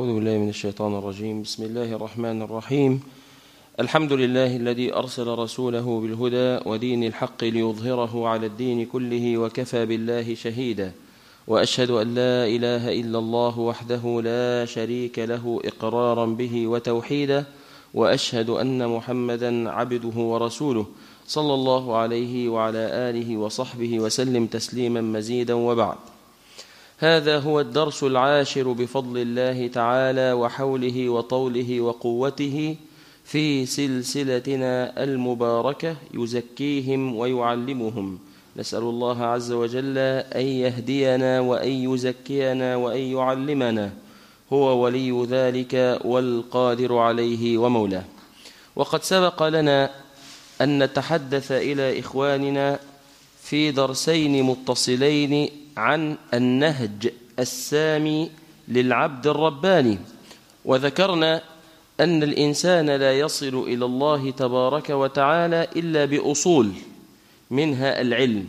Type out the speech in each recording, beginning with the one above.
أعوذ بالله من الشيطان الرجيم بسم الله الرحمن الرحيم الحمد لله الذي أرسل رسوله بالهدى ودين الحق ليظهره على الدين كله وكفى بالله شهيدا وأشهد أن لا إله إلا الله وحده لا شريك له إقرارا به وتوحيدا وأشهد أن محمدا عبده ورسوله صلى الله عليه وعلى آله وصحبه وسلم تسليما مزيدا وبعد هذا هو الدرس العاشر بفضل الله تعالى وحوله وطوله وقوته في سلسلتنا المباركة يزكيهم ويعلمهم نسأل الله عز وجل أن يهدينا وأن يزكينا وأن يعلمنا هو ولي ذلك والقادر عليه ومولاه وقد سبق لنا أن نتحدث إلى إخواننا في درسين متصلين عن النهج السامي للعبد الرباني وذكرنا أن الإنسان لا يصل إلى الله تبارك وتعالى إلا بأصول منها العلم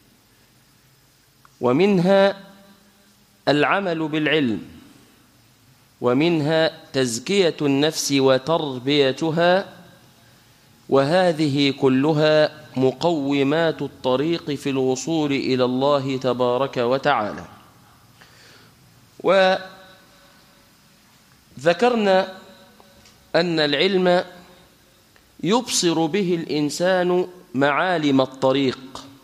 ومنها العمل بالعلم ومنها تزكية النفس وتربيتها وهذه كلها مقومات الطريق في الوصول إلى الله تبارك وتعالى وذكرنا أن العلم يبصر به الإنسان معالم الطريق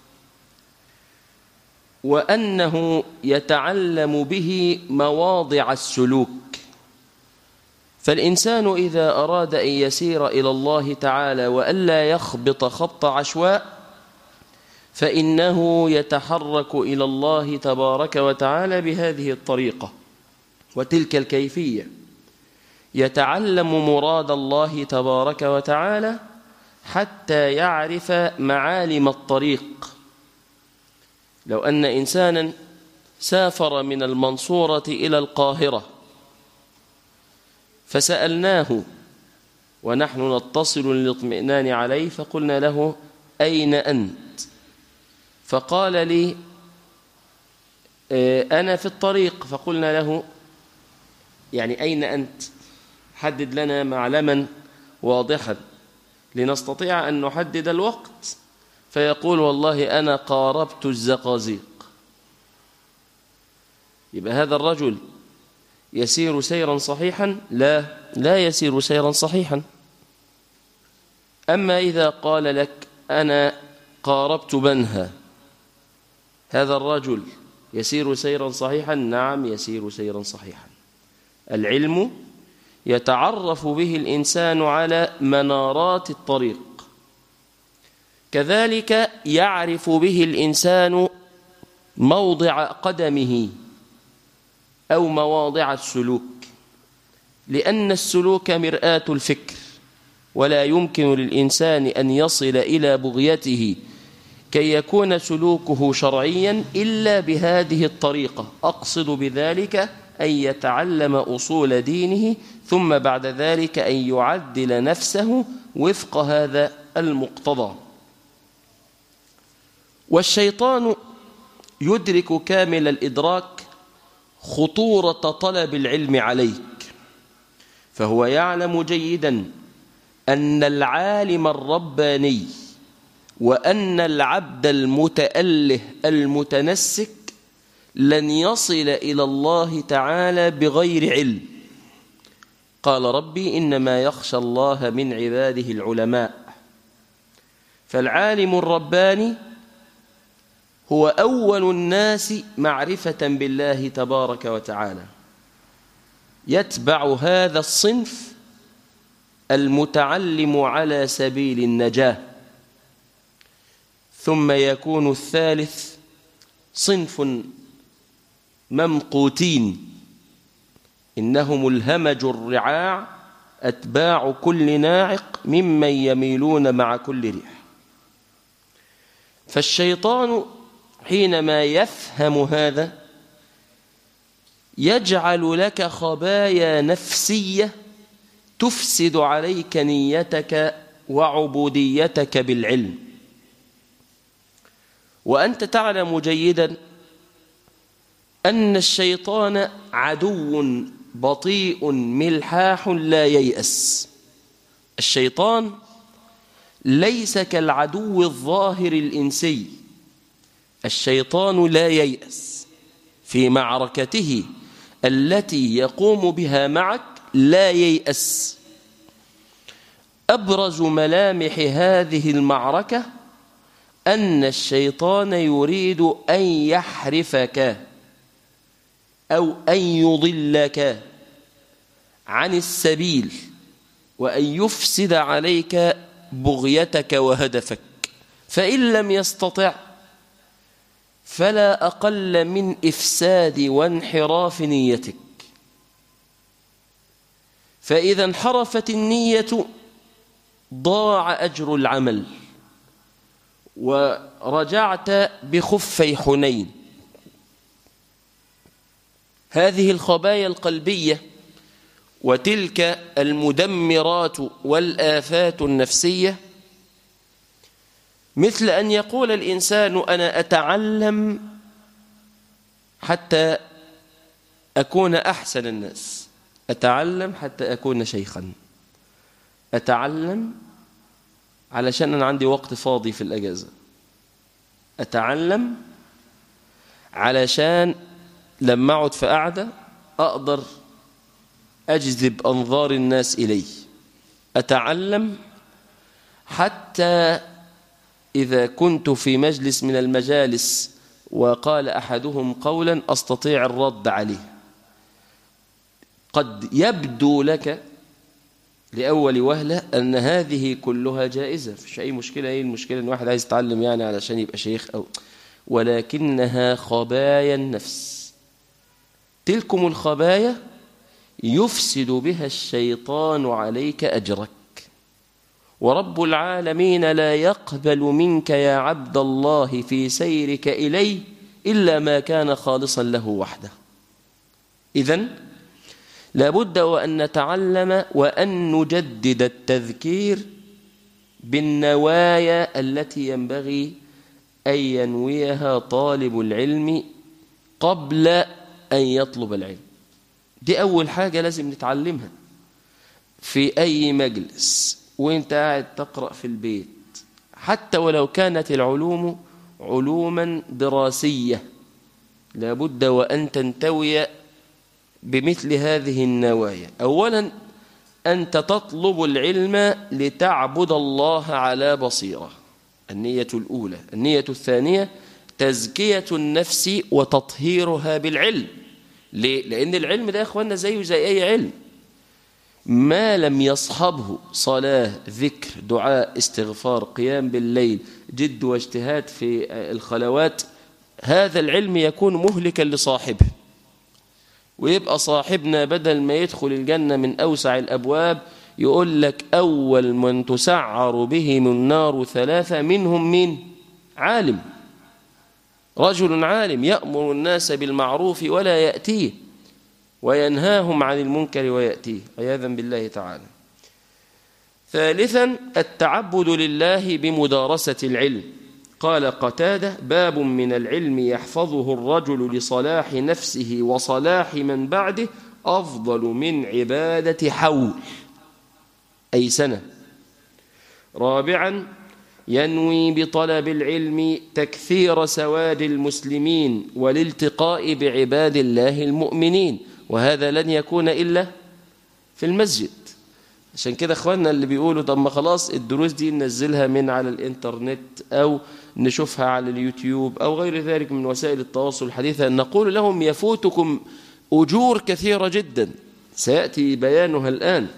وأنه يتعلم به مواضع السلوك فالإنسان إذا أراد أن يسير إلى الله تعالى وألا يخبط خبط عشواء فإنه يتحرك إلى الله تبارك وتعالى بهذه الطريقة وتلك الكيفية يتعلم مراد الله تبارك وتعالى حتى يعرف معالم الطريق لو أن إنسانا سافر من المنصورة إلى القاهرة فسألناه ونحن نتصل للاطمئنان عليه فقلنا له أين أنت فقال لي أنا في الطريق فقلنا له يعني أين أنت حدد لنا معلما واضحا لنستطيع أن نحدد الوقت فيقول والله أنا قاربت الزقازيق يبقى هذا الرجل يسير سيرا صحيحا لا لا يسير سيرا صحيحا أما إذا قال لك أنا قاربت بنها هذا الرجل يسير سيرا صحيحا نعم يسير سيرا صحيحا العلم يتعرف به الإنسان على منارات الطريق كذلك يعرف به الإنسان موضع قدمه أو مواضع السلوك لأن السلوك مرآة الفكر ولا يمكن للإنسان أن يصل إلى بغيته كي يكون سلوكه شرعيا إلا بهذه الطريقة أقصد بذلك أن يتعلم أصول دينه ثم بعد ذلك أن يعدل نفسه وفق هذا المقتضى والشيطان يدرك كامل الإدراك خطورة طلب العلم عليك فهو يعلم جيدا أن العالم الرباني وأن العبد المتأله المتنسك لن يصل إلى الله تعالى بغير علم قال ربي إنما يخشى الله من عباده العلماء فالعالم الرباني هو أول الناس معرفة بالله تبارك وتعالى يتبع هذا الصنف المتعلم على سبيل النجاة ثم يكون الثالث صنف ممقوتين إنهم الهمج الرعاع أتباع كل ناعق ممن يميلون مع كل ريح فالشيطان حينما يفهم هذا يجعل لك خبايا نفسية تفسد عليك نيتك وعبوديتك بالعلم وأنت تعلم جيدا أن الشيطان عدو بطيء ملحاح لا ييأس الشيطان ليس كالعدو الظاهر الإنسي الشيطان لا ييأس في معركته التي يقوم بها معك لا ييأس أبرز ملامح هذه المعركة أن الشيطان يريد أن يحرفك أو أن يضلك عن السبيل وأن يفسد عليك بغيتك وهدفك فإن لم يستطع فلا أقل من إفساد وانحراف نيتك فإذا انحرفت النية ضاع أجر العمل ورجعت بخفي حنين هذه الخبايا القلبية وتلك المدمرات والآفات النفسية مثل أن يقول الإنسان أنا أتعلم حتى أكون أحسن الناس أتعلم حتى أكون شيخا أتعلم علشان أنا عندي وقت فاضي في الأجازة أتعلم علشان لما أقعد في قعدة أقدر أجذب أنظار الناس إلي أتعلم حتى إذا كنت في مجلس من المجالس وقال أحدهم قولا أستطيع الرد عليه قد يبدو لك لأول وهلة أن هذه كلها جائزة فيش أي مشكلة أي المشكلة أن واحد عايز يتعلم يعني علشان يبقى شيخ أو ولكنها خبايا النفس تلكم الخبايا يفسد بها الشيطان عليك أجرك ورب العالمين لا يقبل منك يا عبد الله في سيرك إليه إلا ما كان خالصا له وحده إذن لابد وأن نتعلم وأن نجدد التذكير بالنوايا التي ينبغي أن ينويها طالب العلم قبل أن يطلب العلم دي أول حاجة لازم نتعلمها في أي مجلس وانت قاعد تقرأ في البيت حتى ولو كانت العلوم علوما دراسية لابد وأن تنتوي بمثل هذه النوايا أولا أنت تطلب العلم لتعبد الله على بصيرة النية الأولى النية الثانية تزكية النفس وتطهيرها بالعلم ليه؟ لأن العلم ده يا أخوانا زيه زي أي علم ما لم يصحبه صلاة ذكر دعاء استغفار قيام بالليل جد واجتهاد في الخلوات هذا العلم يكون مهلكا لصاحبه ويبقى صاحبنا بدل ما يدخل الجنة من أوسع الأبواب يقول لك أول من تسعر بهم النار ثلاثة منهم مين عالم رجل عالم يأمر الناس بالمعروف ولا يأتيه وينهاهم عن المنكر ويأتيه عياذا بالله تعالى ثالثا التعبد لله بمدارسة العلم قال قتادة باب من العلم يحفظه الرجل لصلاح نفسه وصلاح من بعده أفضل من عبادة حول أي سنة رابعا ينوي بطلب العلم تكثير سواد المسلمين والالتقاء بعباد الله المؤمنين وهذا لن يكون إلا في المسجد عشان كده اخواننا اللي بيقولوا طب ما خلاص الدروس دي ننزلها من على الانترنت او نشوفها على اليوتيوب او غير ذلك من وسائل التواصل الحديثة نقول لهم يفوتكم اجور كثيرة جدا سيأتي بيانها الآن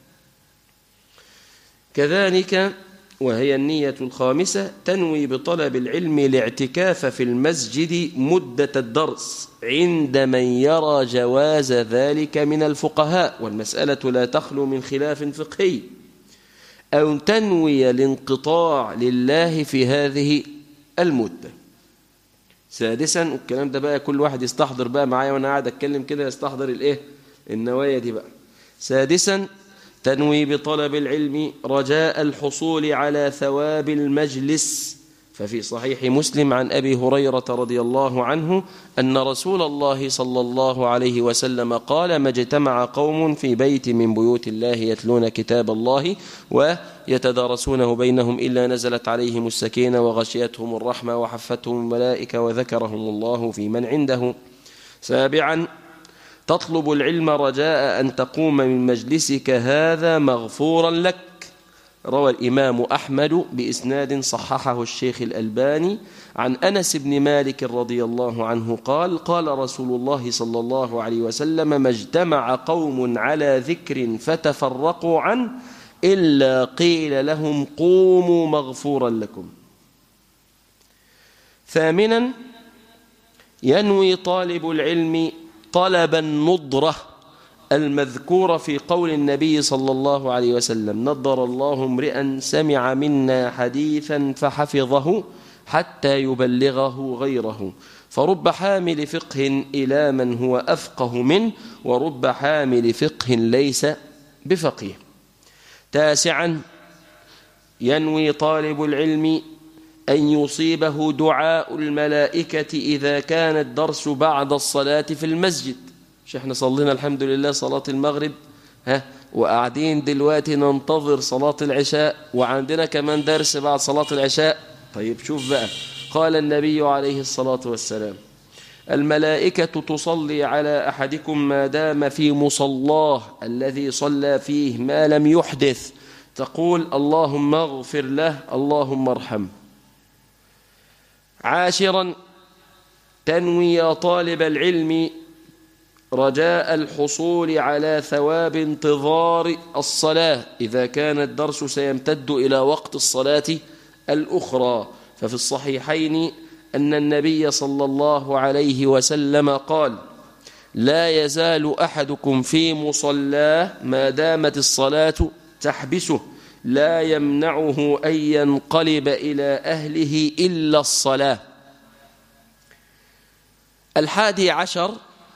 كذلك وهي النية الخامسة تنوي بطلب العلم الاعتكاف في المسجد مدة الدرس عند من يرى جواز ذلك من الفقهاء والمسألة لا تخلو من خلاف فقهي أو تنوي الانقطاع لله في هذه المدة سادسا والكلام ده بقى كل واحد يستحضر بقى معايا وانا قاعد اتكلم كده يستحضر الايه النوايا دي بقى سادسا تنوي بطلب العلم رجاء الحصول على ثواب المجلس ففي صحيح مسلم عن أبي هريرة رضي الله عنه أن رسول الله صلى الله عليه وسلم قال ما اجتمع قوم في بيت من بيوت الله يتلون كتاب الله ويتدارسونه بينهم إلا نزلت عليهم السكينة وغشيتهم الرحمة وحفتهم الملائكة وذكرهم الله في من عنده سابعا تطلب العلم رجاء أن تقوم من مجلسك هذا مغفورا لك روى الإمام أحمد بإسناد صححه الشيخ الألباني عن أنس بن مالك رضي الله عنه قال قال رسول الله صلى الله عليه وسلم ما اجتمع قوم على ذكر فتفرقوا عنه إلا قيل لهم قوموا مغفورا لكم ثامنا ينوي طالب العلم طلب النضرة المذكورة في قول النبي صلى الله عليه وسلم نضر الله امرئا سمع منا حديثا فحفظه حتى يبلغه غيره فرب حامل فقه إلى من هو أفقه منه ورب حامل فقه ليس بفقيه تاسعا ينوي طالب العلم أن يصيبه دعاء الملائكة إذا كان الدرس بعد الصلاة في المسجد مش احنا صلينا الحمد لله صلاة المغرب ها وقاعدين دلوقتي ننتظر صلاة العشاء وعندنا كمان درس بعد صلاة العشاء طيب شوف بقى قال النبي عليه الصلاة والسلام الملائكة تصلي على أحدكم ما دام في مصلاه الذي صلى فيه ما لم يحدث تقول اللهم اغفر له اللهم ارحمه عاشرا تنوي يا طالب العلم رجاء الحصول على ثواب انتظار الصلاة إذا كان الدرس سيمتد إلى وقت الصلاة الأخرى ففي الصحيحين أن النبي صلى الله عليه وسلم قال لا يزال أحدكم في مصلاه ما دامت الصلاة تحبسه لا يمنعه أن ينقلب إلى أهله إلا الصلاة الحادي عشر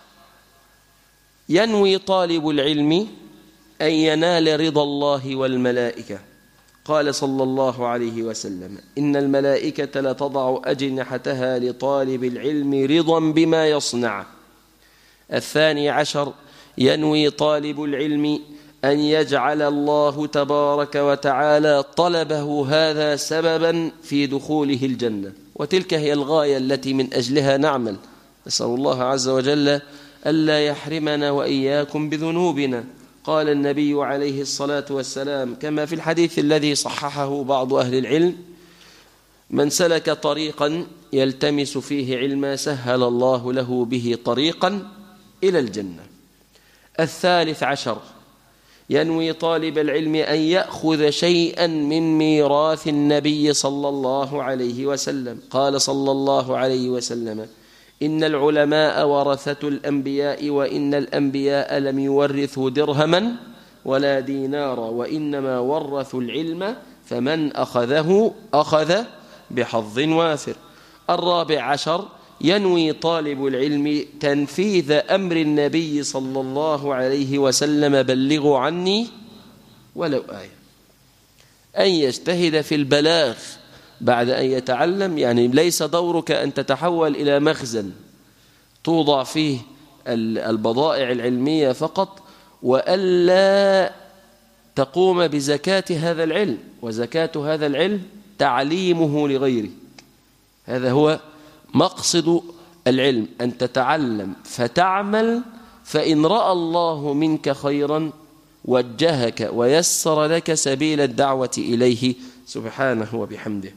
ينوي طالب العلم أن ينال رضا الله والملائكة قال صلى الله عليه وسلم إن الملائكة لتضع أجنحتها لطالب العلم رضا بما يصنع الثاني عشر ينوي طالب العلم أن يجعل الله تبارك وتعالى طلبه هذا سببا في دخوله الجنة وتلك هي الغاية التي من أجلها نعمل نسأل الله عز وجل ألا يحرمنا وإياكم بذنوبنا قال النبي عليه الصلاة والسلام كما في الحديث الذي صححه بعض أهل العلم من سلك طريقا يلتمس فيه علما سهل الله له به طريقا إلى الجنة الثالث عشر ينوي طالب العلم أن يأخذ شيئا من ميراث النبي صلى الله عليه وسلم قال صلى الله عليه وسلم إن العلماء ورثة الأنبياء وإن الأنبياء لم يورثوا درهما ولا دينارا وإنما ورثوا العلم فمن أخذه أخذ بحظ وافر الرابع عشر ينوي طالب العلم تنفيذ أمر النبي صلى الله عليه وسلم بلغوا عني ولو آية أن يجتهد في البلاغ بعد أن يتعلم يعني ليس دورك أن تتحول إلى مخزن توضع فيه البضائع العلمية فقط وألا تقوم بزكاة هذا العلم وزكاة هذا العلم تعليمه لغيره هذا هو مقصد العلم أن تتعلم فتعمل فإن رأى الله منك خيرا وجهك ويسر لك سبيل الدعوة إليه سبحانه وبحمده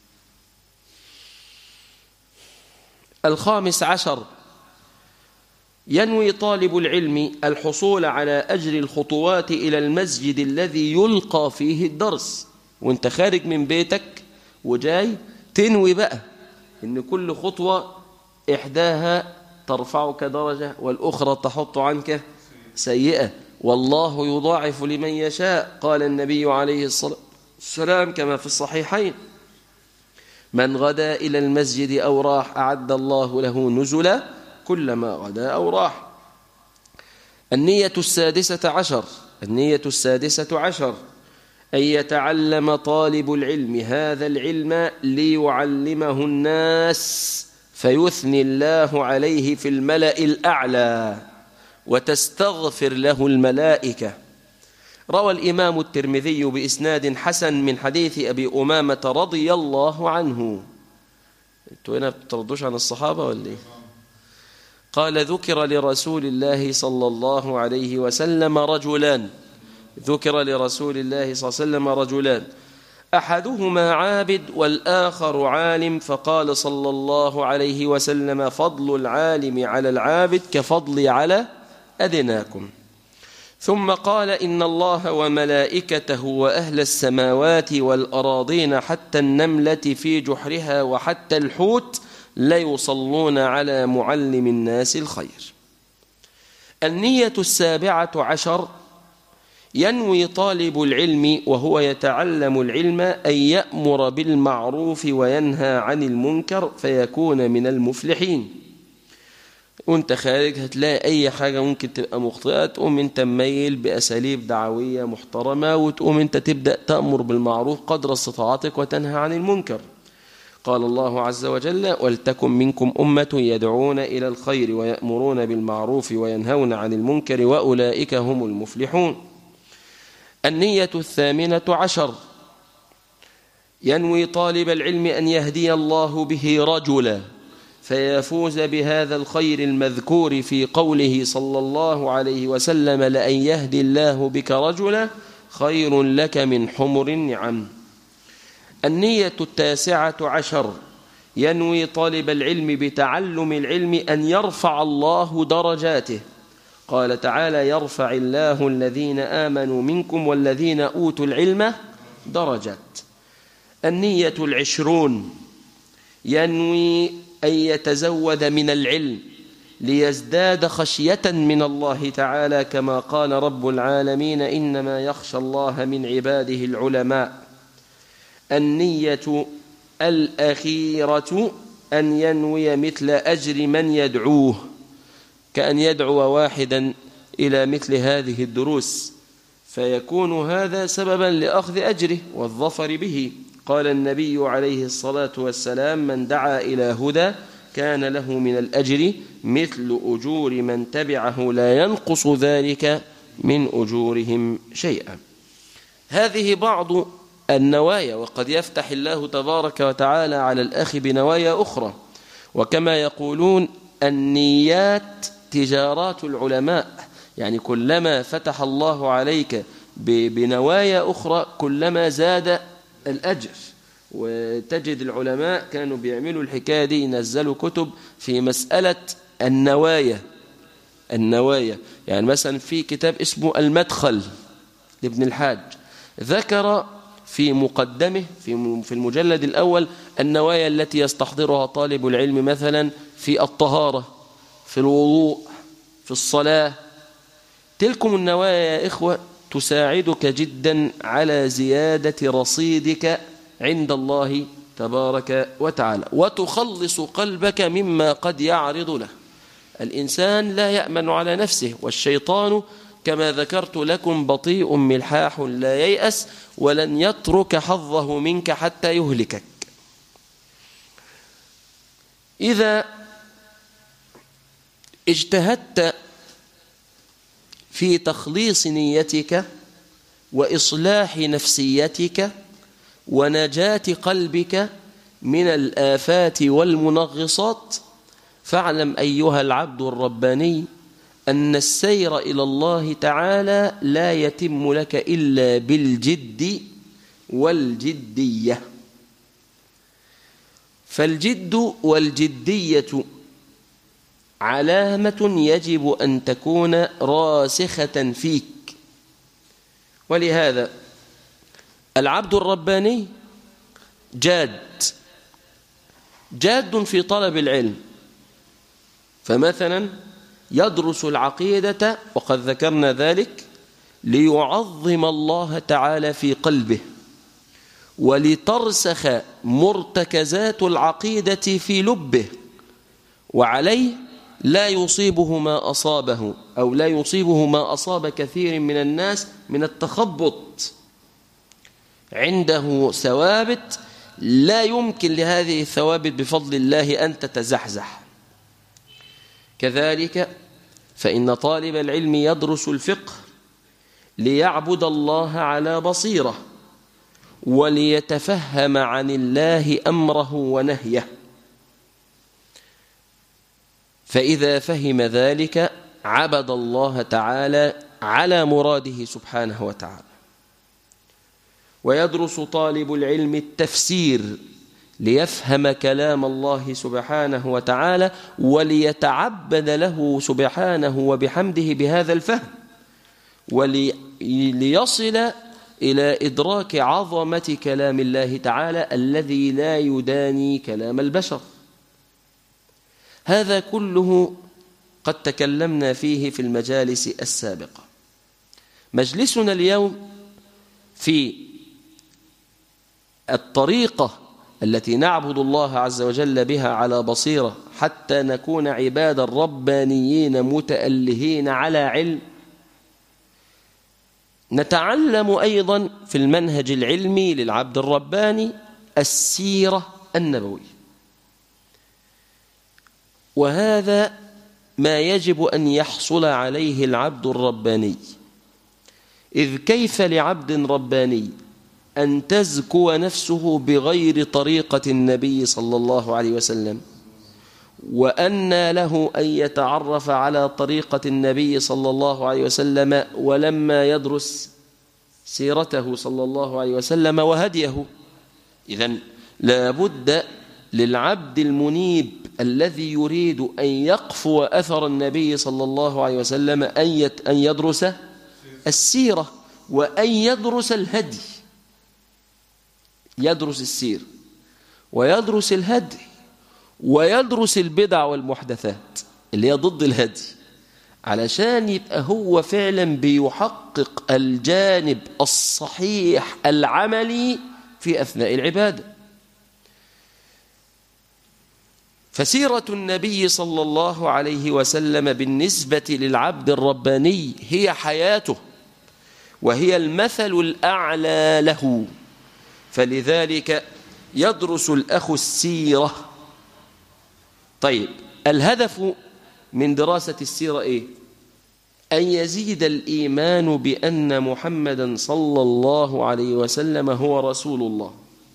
الخامس عشر ينوي طالب العلم الحصول على أجر الخطوات إلى المسجد الذي يلقى فيه الدرس وانت خارج من بيتك وجاي تنوي بقى إن كل خطوة إحداها ترفعك درجة والأخرى تحط عنك سيئة والله يضاعف لمن يشاء قال النبي عليه الصلاة والسلام كما في الصحيحين من غدا إلى المسجد أو راح أعد الله له نزلا كلما غدا أو راح النية السادسة عشر النية السادسة عشر أن يتعلم طالب العلم هذا العلم ليعلمه الناس فيثني الله عليه في الملأ الأعلى وتستغفر له الملائكة روى الإمام الترمذي بإسناد حسن من حديث أبي أمامة رضي الله عنه انتوا هنا بتردوش عن الصحابة ولا ايه قال ذكر لرسول الله صلى الله عليه وسلم رجلان ذكر لرسول الله صلى الله عليه وسلم رجلان أحدهما عابد والآخر عالم فقال صلى الله عليه وسلم فضل العالم على العابد كفضلي على أدناكم ثم قال إن الله وملائكته وأهل السماوات والأراضين حتى النملة في جحرها وحتى الحوت ليصلون على معلم الناس الخير النية السابعة عشر ينوي طالب العلم وهو يتعلم العلم أن يأمر بالمعروف وينهى عن المنكر فيكون من المفلحين وانت خارج هتلاقي اي حاجة ممكن تبقى مخطئة تقوم انت مميل بأساليب دعوية محترمة وتقوم انت تبدأ تأمر بالمعروف قدر استطاعتك وتنهى عن المنكر قال الله عز وجل ولتكن منكم أمة يدعون إلى الخير ويأمرون بالمعروف وينهون عن المنكر وأولئك هم المفلحون النية الثامنة عشر ينوي طالب العلم أن يهدي الله به رجلا فيفوز بهذا الخير المذكور في قوله صلى الله عليه وسلم لأن يهدي الله بك رجلا خير لك من حمر النعم النية التاسعة عشر ينوي طالب العلم بتعلم العلم أن يرفع الله درجاته قال تعالى يرفع الله الذين آمنوا منكم والذين أوتوا العلم درجات النية العشرون ينوي أن يتزود من العلم ليزداد خشية من الله تعالى كما قال رب العالمين إنما يخشى الله من عباده العلماء النية الأخيرة أن ينوي مثل أجر من يدعوه كأن يدعو واحدا إلى مثل هذه الدروس فيكون هذا سببا لأخذ أجره والظفر به قال النبي عليه الصلاة والسلام من دعا إلى هدى كان له من الأجر مثل أجور من تبعه لا ينقص ذلك من أجورهم شيئا هذه بعض النوايا وقد يفتح الله تبارك وتعالى على الأخ بنوايا أخرى وكما يقولون النيات تجارات العلماء يعني كلما فتح الله عليك بنوايا أخرى كلما زاد الأجر وتجد العلماء كانوا بيعملوا الحكاية دي ينزلوا كتب في مسألة النوايا النوايا يعني مثلا في كتاب اسمه المدخل لابن الحاج ذكر في مقدمه في في المجلد الأول النوايا التي يستحضرها طالب العلم مثلا في الطهارة في الوضوء في الصلاة تلكم النوايا يا إخوة تساعدك جدا على زيادة رصيدك عند الله تبارك وتعالى وتخلص قلبك مما قد يعرض له الإنسان لا يأمن على نفسه والشيطان كما ذكرت لكم بطيء ملحاح لا ييأس ولن يترك حظه منك حتى يهلكك إذا اجتهدت في تخليص نيتك وإصلاح نفسيتك ونجاة قلبك من الآفات والمنغصات فاعلم أيها العبد الرباني أن السير إلى الله تعالى لا يتم لك إلا بالجد والجدية فالجد والجدية علامة يجب أن تكون راسخة فيك ولهذا العبد الرباني جاد جاد في طلب العلم فمثلا يدرس العقيدة وقد ذكرنا ذلك ليعظم الله تعالى في قلبه ولترسخ مرتكزات العقيدة في لبه وعليه لا يصيبه ما أصابه أو لا يصيبه ما أصاب كثير من الناس من التخبط عنده ثوابت لا يمكن لهذه الثوابت بفضل الله أن تتزحزح كذلك فإن طالب العلم يدرس الفقه ليعبد الله على بصيرة وليتفهم عن الله أمره ونهيه فإذا فهم ذلك عبد الله تعالى على مراده سبحانه وتعالى ويدرس طالب العلم التفسير ليفهم كلام الله سبحانه وتعالى وليتعبد له سبحانه وبحمده بهذا الفهم وليصل إلى إدراك عظمة كلام الله تعالى الذي لا يداني كلام البشر هذا كله قد تكلمنا فيه في المجالس السابقة مجلسنا اليوم في الطريقة التي نعبد الله عز وجل بها على بصيرة حتى نكون عبادا ربانيين متألهين على علم نتعلم أيضا في المنهج العلمي للعبد الرباني السيرة النبوية وهذا ما يجب أن يحصل عليه العبد الرباني إذ كيف لعبد رباني أن تزكو نفسه بغير طريقة النبي صلى الله عليه وسلم وأن له أن يتعرف على طريقة النبي صلى الله عليه وسلم ولما يدرس سيرته صلى الله عليه وسلم وهديه إذن لا بد للعبد المنيب الذي يريد أن يقفو أثر النبي صلى الله عليه وسلم أن يدرس السيرة وأن يدرس الهدي يدرس السير ويدرس الهدي ويدرس البدع والمحدثات اللي هي ضد الهدي علشان يبقى هو فعلا بيحقق الجانب الصحيح العملي في أثناء العبادة فسيرة النبي صلى الله عليه وسلم بالنسبة للعبد الرباني هي حياته وهي المثل الأعلى له فلذلك يدرس الأخ السيرة طيب الهدف من دراسة السيرة إيه؟ أن يزيد الإيمان بأن محمدا صلى الله عليه وسلم هو رسول الله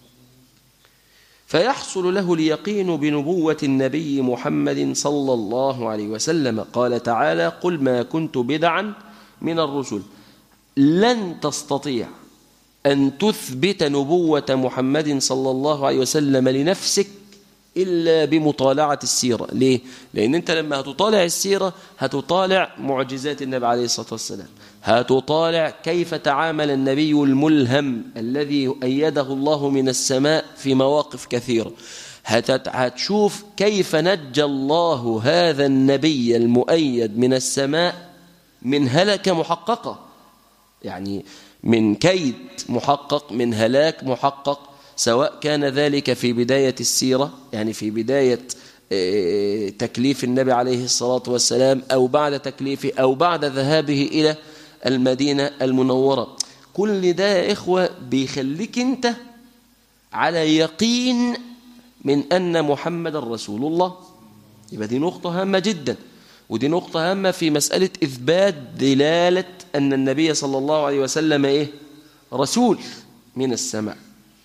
فيحصل له اليقين بنبوة النبي محمد صلى الله عليه وسلم قال تعالى قل ما كنت بدعا من الرسل لن تستطيع أن تثبت نبوة محمد صلى الله عليه وسلم لنفسك إلا بمطالعة السيرة ليه؟ لأن أنت لما هتطالع السيرة هتطالع معجزات النبي عليه الصلاة والسلام هتطالع كيف تعامل النبي الملهم الذي أيده الله من السماء في مواقف كثيرة هتشوف كيف نجى الله هذا النبي المؤيد من السماء من هلك محققة يعني من كيد محقق من هلاك محقق سواء كان ذلك في بداية السيرة يعني في بداية آه، تكليف النبي عليه الصلاة والسلام أو بعد تكليفه أو بعد ذهابه إلى المدينة المنورة كل ده يا إخوة بيخليك أنت على يقين من أن محمد رسول الله يبقى دي نقطة هامة جدا ودي نقطة هامة في مسألة إثبات دلالة أن النبي صلى الله عليه وسلم إيه؟ رسول من السماء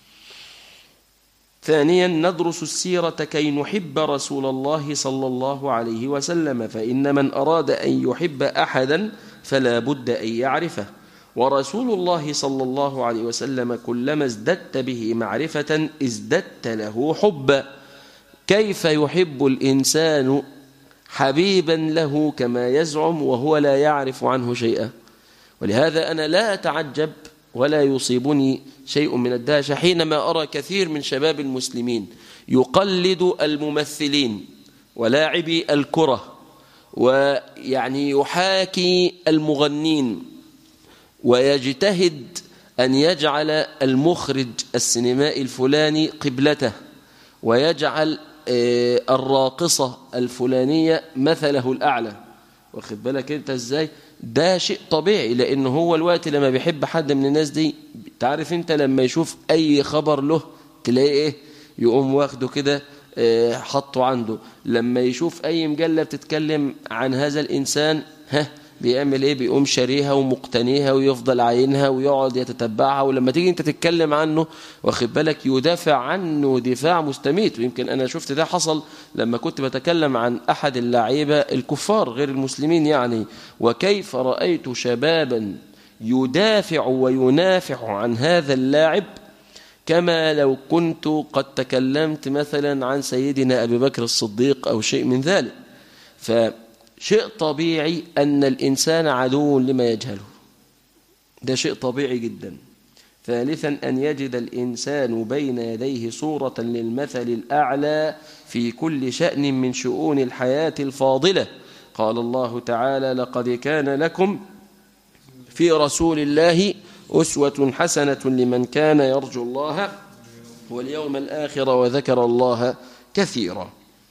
ثانيا ندرس السيرة كي نحب رسول الله صلى الله عليه وسلم فإن من أراد أن يحب أحدا فلا بد أن يعرفه ورسول الله صلى الله عليه وسلم كلما ازددت به معرفة ازددت له حبا كيف يحب الإنسان حبيبا له كما يزعم وهو لا يعرف عنه شيئا ولهذا أنا لا أتعجب ولا يصيبني شيء من الدهشة حينما أرى كثير من شباب المسلمين يقلد الممثلين ولاعبي الكرة ويعني يحاكي المغنين ويجتهد أن يجعل المخرج السينمائي الفلاني قبلته ويجعل آه، الراقصة الفلانية مثله الأعلى واخد بالك انت ازاي ده شيء طبيعي لأنه هو الوقت لما بيحب حد من الناس دي تعرف انت لما يشوف اي خبر له تلاقيه ايه يقوم واخده كده اه حطه عنده لما يشوف اي مجلة بتتكلم عن هذا الانسان ها بيعمل ايه بيقوم شاريها ومقتنيها ويفضل عاينها ويقعد يتتبعها ولما تيجي انت تتكلم عنه واخد بالك يدافع عنه دفاع مستميت ويمكن انا شفت ده حصل لما كنت بتكلم عن احد اللعيبه الكفار غير المسلمين يعني وكيف رايت شبابا يدافع وينافع عن هذا اللاعب كما لو كنت قد تكلمت مثلا عن سيدنا ابي بكر الصديق او شيء من ذلك ف شيء طبيعي أن الإنسان عدو لما يجهله ده شيء طبيعي جدا ثالثا أن يجد الإنسان بين يديه صورة للمثل الأعلى في كل شأن من شؤون الحياة الفاضلة قال الله تعالى لقد كان لكم في رسول الله أسوة حسنة لمن كان يرجو الله واليوم الآخر وذكر الله كثيرا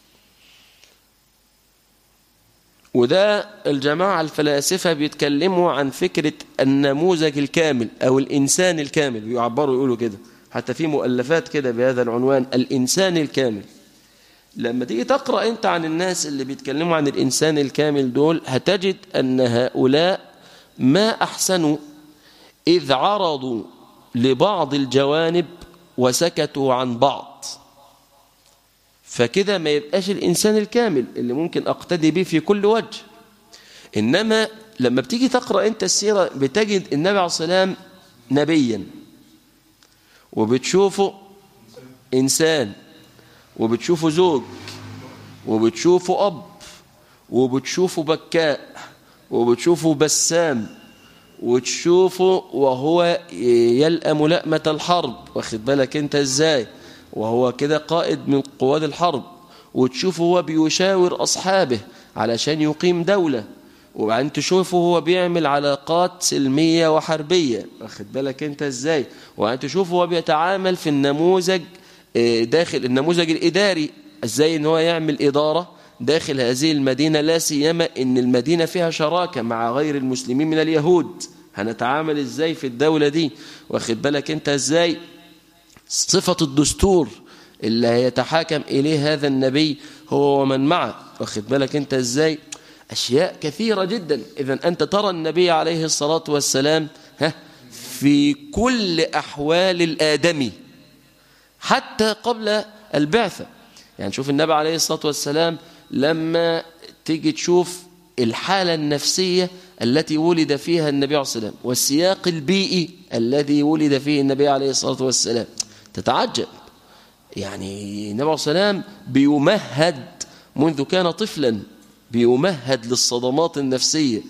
وده الجماعة الفلاسفة بيتكلموا عن فكرة النموذج الكامل أو الإنسان الكامل بيعبروا يقولوا كده حتى في مؤلفات كده بهذا العنوان الإنسان الكامل لما تيجي تقرأ أنت عن الناس اللي بيتكلموا عن الإنسان الكامل دول هتجد أن هؤلاء ما أحسنوا إذ عرضوا لبعض الجوانب وسكتوا عن بعض فكده ما يبقاش الإنسان الكامل اللي ممكن أقتدي به في كل وجه إنما لما بتيجي تقرأ أنت السيرة بتجد النبي عليه السلام نبيا وبتشوفه إنسان وبتشوفه زوج وبتشوفه أب وبتشوفه بكاء وبتشوفه بسام وتشوفه وهو يلأم لأمة الحرب واخد بالك انت ازاي وهو كده قائد من قواد الحرب وتشوفه هو بيشاور أصحابه علشان يقيم دولة وبعدين تشوفه هو بيعمل علاقات سلمية وحربية واخد بالك انت ازاي وبعدين تشوفه هو بيتعامل في النموذج داخل النموذج الإداري ازاي ان هو يعمل إدارة داخل هذه المدينة لا سيما ان المدينة فيها شراكة مع غير المسلمين من اليهود هنتعامل ازاي في الدولة دي واخد بالك انت ازاي صفة الدستور اللي هيتحاكم إليه هذا النبي هو ومن معه واخد بالك أنت إزاي أشياء كثيرة جدا إذا أنت ترى النبي عليه الصلاة والسلام ها في كل أحوال الآدمي حتى قبل البعثة يعني شوف النبي عليه الصلاة والسلام لما تيجي تشوف الحالة النفسية التي ولد فيها النبي عليه الصلاة والسلام والسياق البيئي الذي ولد فيه النبي عليه الصلاة والسلام تتعجب يعني النبي عليه السلام بيمهد منذ كان طفلا بيمهد للصدمات النفسية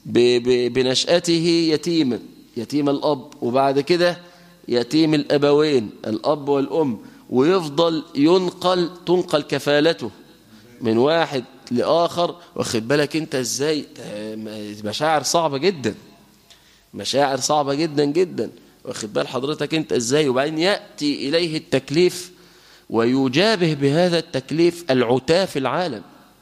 بنشأته يتيما يتيم الأب وبعد كده يتيم الأبوين الأب والأم ويفضل ينقل تنقل كفالته من واحد لآخر واخد بالك انت ازاي مشاعر صعبة جدا مشاعر صعبة جدا جدا واخد بال حضرتك انت ازاي وبعدين يأتي إليه التكليف ويجابه بهذا التكليف العتاة في العالم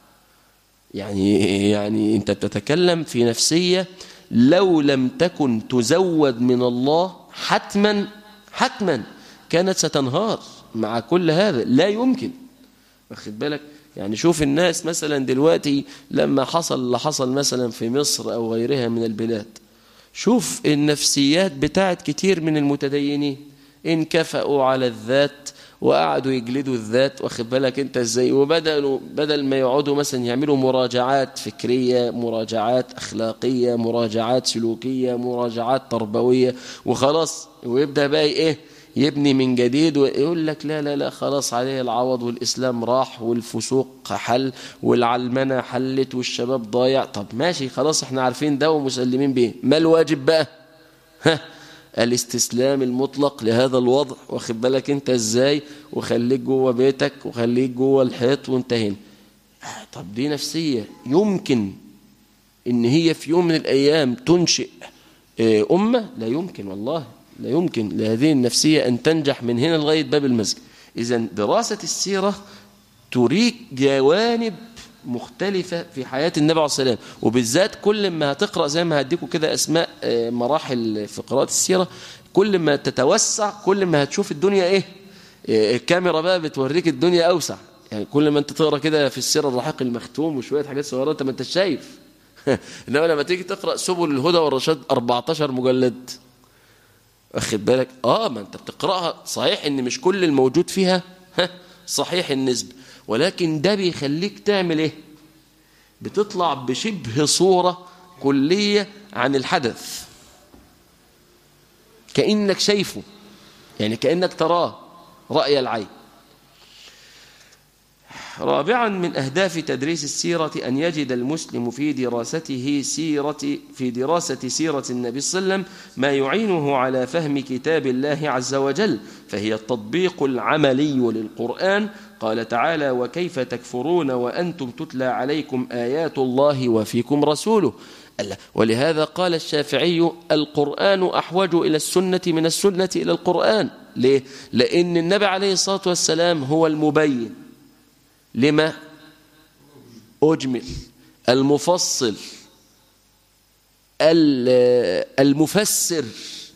يعني يعني انت بتتكلم في نفسية لو لم تكن تزود من الله حتما حتما كانت ستنهار مع كل هذا لا يمكن واخد بالك يعني شوف الناس مثلا دلوقتي لما حصل اللي حصل مثلا في مصر أو غيرها من البلاد شوف النفسيات بتاعت كتير من المتدينين انكفأوا على الذات وقعدوا يجلدوا الذات واخد بالك انت ازاي وبدلوا بدل ما يقعدوا مثلا يعملوا مراجعات فكريه مراجعات اخلاقيه مراجعات سلوكيه مراجعات تربويه وخلاص ويبدا بقى ايه يبني من جديد ويقول لك لا لا لا خلاص عليه العوض والإسلام راح والفسوق حل والعلمنة حلت والشباب ضايع طب ماشي خلاص احنا عارفين ده ومسلمين به ما الواجب بقى ها الاستسلام المطلق لهذا الوضع واخد بالك انت ازاي وخليك جوه بيتك وخليك جوه الحيط وانتهينا طب دي نفسية يمكن ان هي في يوم من الايام تنشئ امة لا يمكن والله لا يمكن لهذه النفسية أن تنجح من هنا لغاية باب المسجد إذا دراسة السيرة تريك جوانب مختلفة في حياة النبي عليه الصلاة والسلام وبالذات كل ما هتقرأ زي ما هديكم كده أسماء آه، مراحل في قراءة السيرة كل ما تتوسع كل ما هتشوف الدنيا إيه آه، الكاميرا بقى بتوريك الدنيا أوسع يعني كل ما أنت تقرأ كده في السيرة الرحيق المختوم وشوية حاجات صغيرة أنت ما أنت شايف إنما لما تيجي تقرأ سبل الهدى والرشاد 14 مجلد واخد بالك اه ما انت بتقراها صحيح ان مش كل الموجود فيها صحيح النسبة ولكن ده بيخليك تعمل ايه بتطلع بشبه صورة كلية عن الحدث كأنك شايفه يعني كأنك تراه رأي العين رابعا من أهداف تدريس السيرة أن يجد المسلم في دراسته سيرة في دراسة سيرة النبي صلى الله عليه وسلم ما يعينه على فهم كتاب الله عز وجل فهي التطبيق العملي للقرآن قال تعالى وكيف تكفرون وأنتم تتلى عليكم آيات الله وفيكم رسوله ولهذا قال الشافعي القرآن أحوج إلى السنة من السنة إلى القرآن ليه؟ لأن النبي عليه الصلاة والسلام هو المبين لما أجمل المفصل المفسر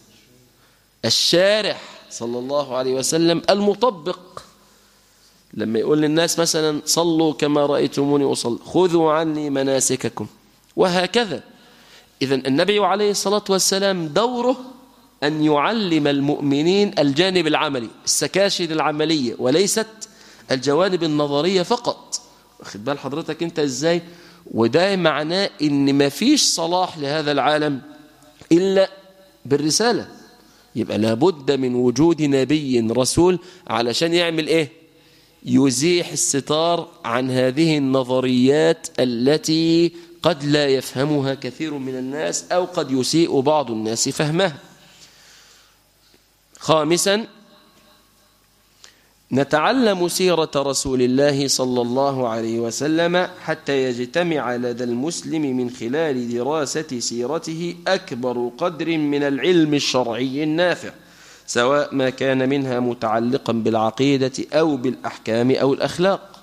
الشارح صلى الله عليه وسلم المطبق لما يقول للناس مثلا صلوا كما رأيتموني أصلي خذوا عني مناسككم وهكذا إذا النبي عليه الصلاة والسلام دوره أن يعلم المؤمنين الجانب العملي السكاشن العملية وليست الجوانب النظرية فقط واخد بال حضرتك انت ازاي وده معناه ان ما فيش صلاح لهذا العالم إلا بالرسالة يبقى لابد من وجود نبي رسول علشان يعمل ايه يزيح الستار عن هذه النظريات التي قد لا يفهمها كثير من الناس أو قد يسيء بعض الناس فهمها خامسا نتعلم سيرة رسول الله صلى الله عليه وسلم حتى يجتمع لدى المسلم من خلال دراسة سيرته أكبر قدر من العلم الشرعي النافع سواء ما كان منها متعلقا بالعقيدة أو بالأحكام أو الأخلاق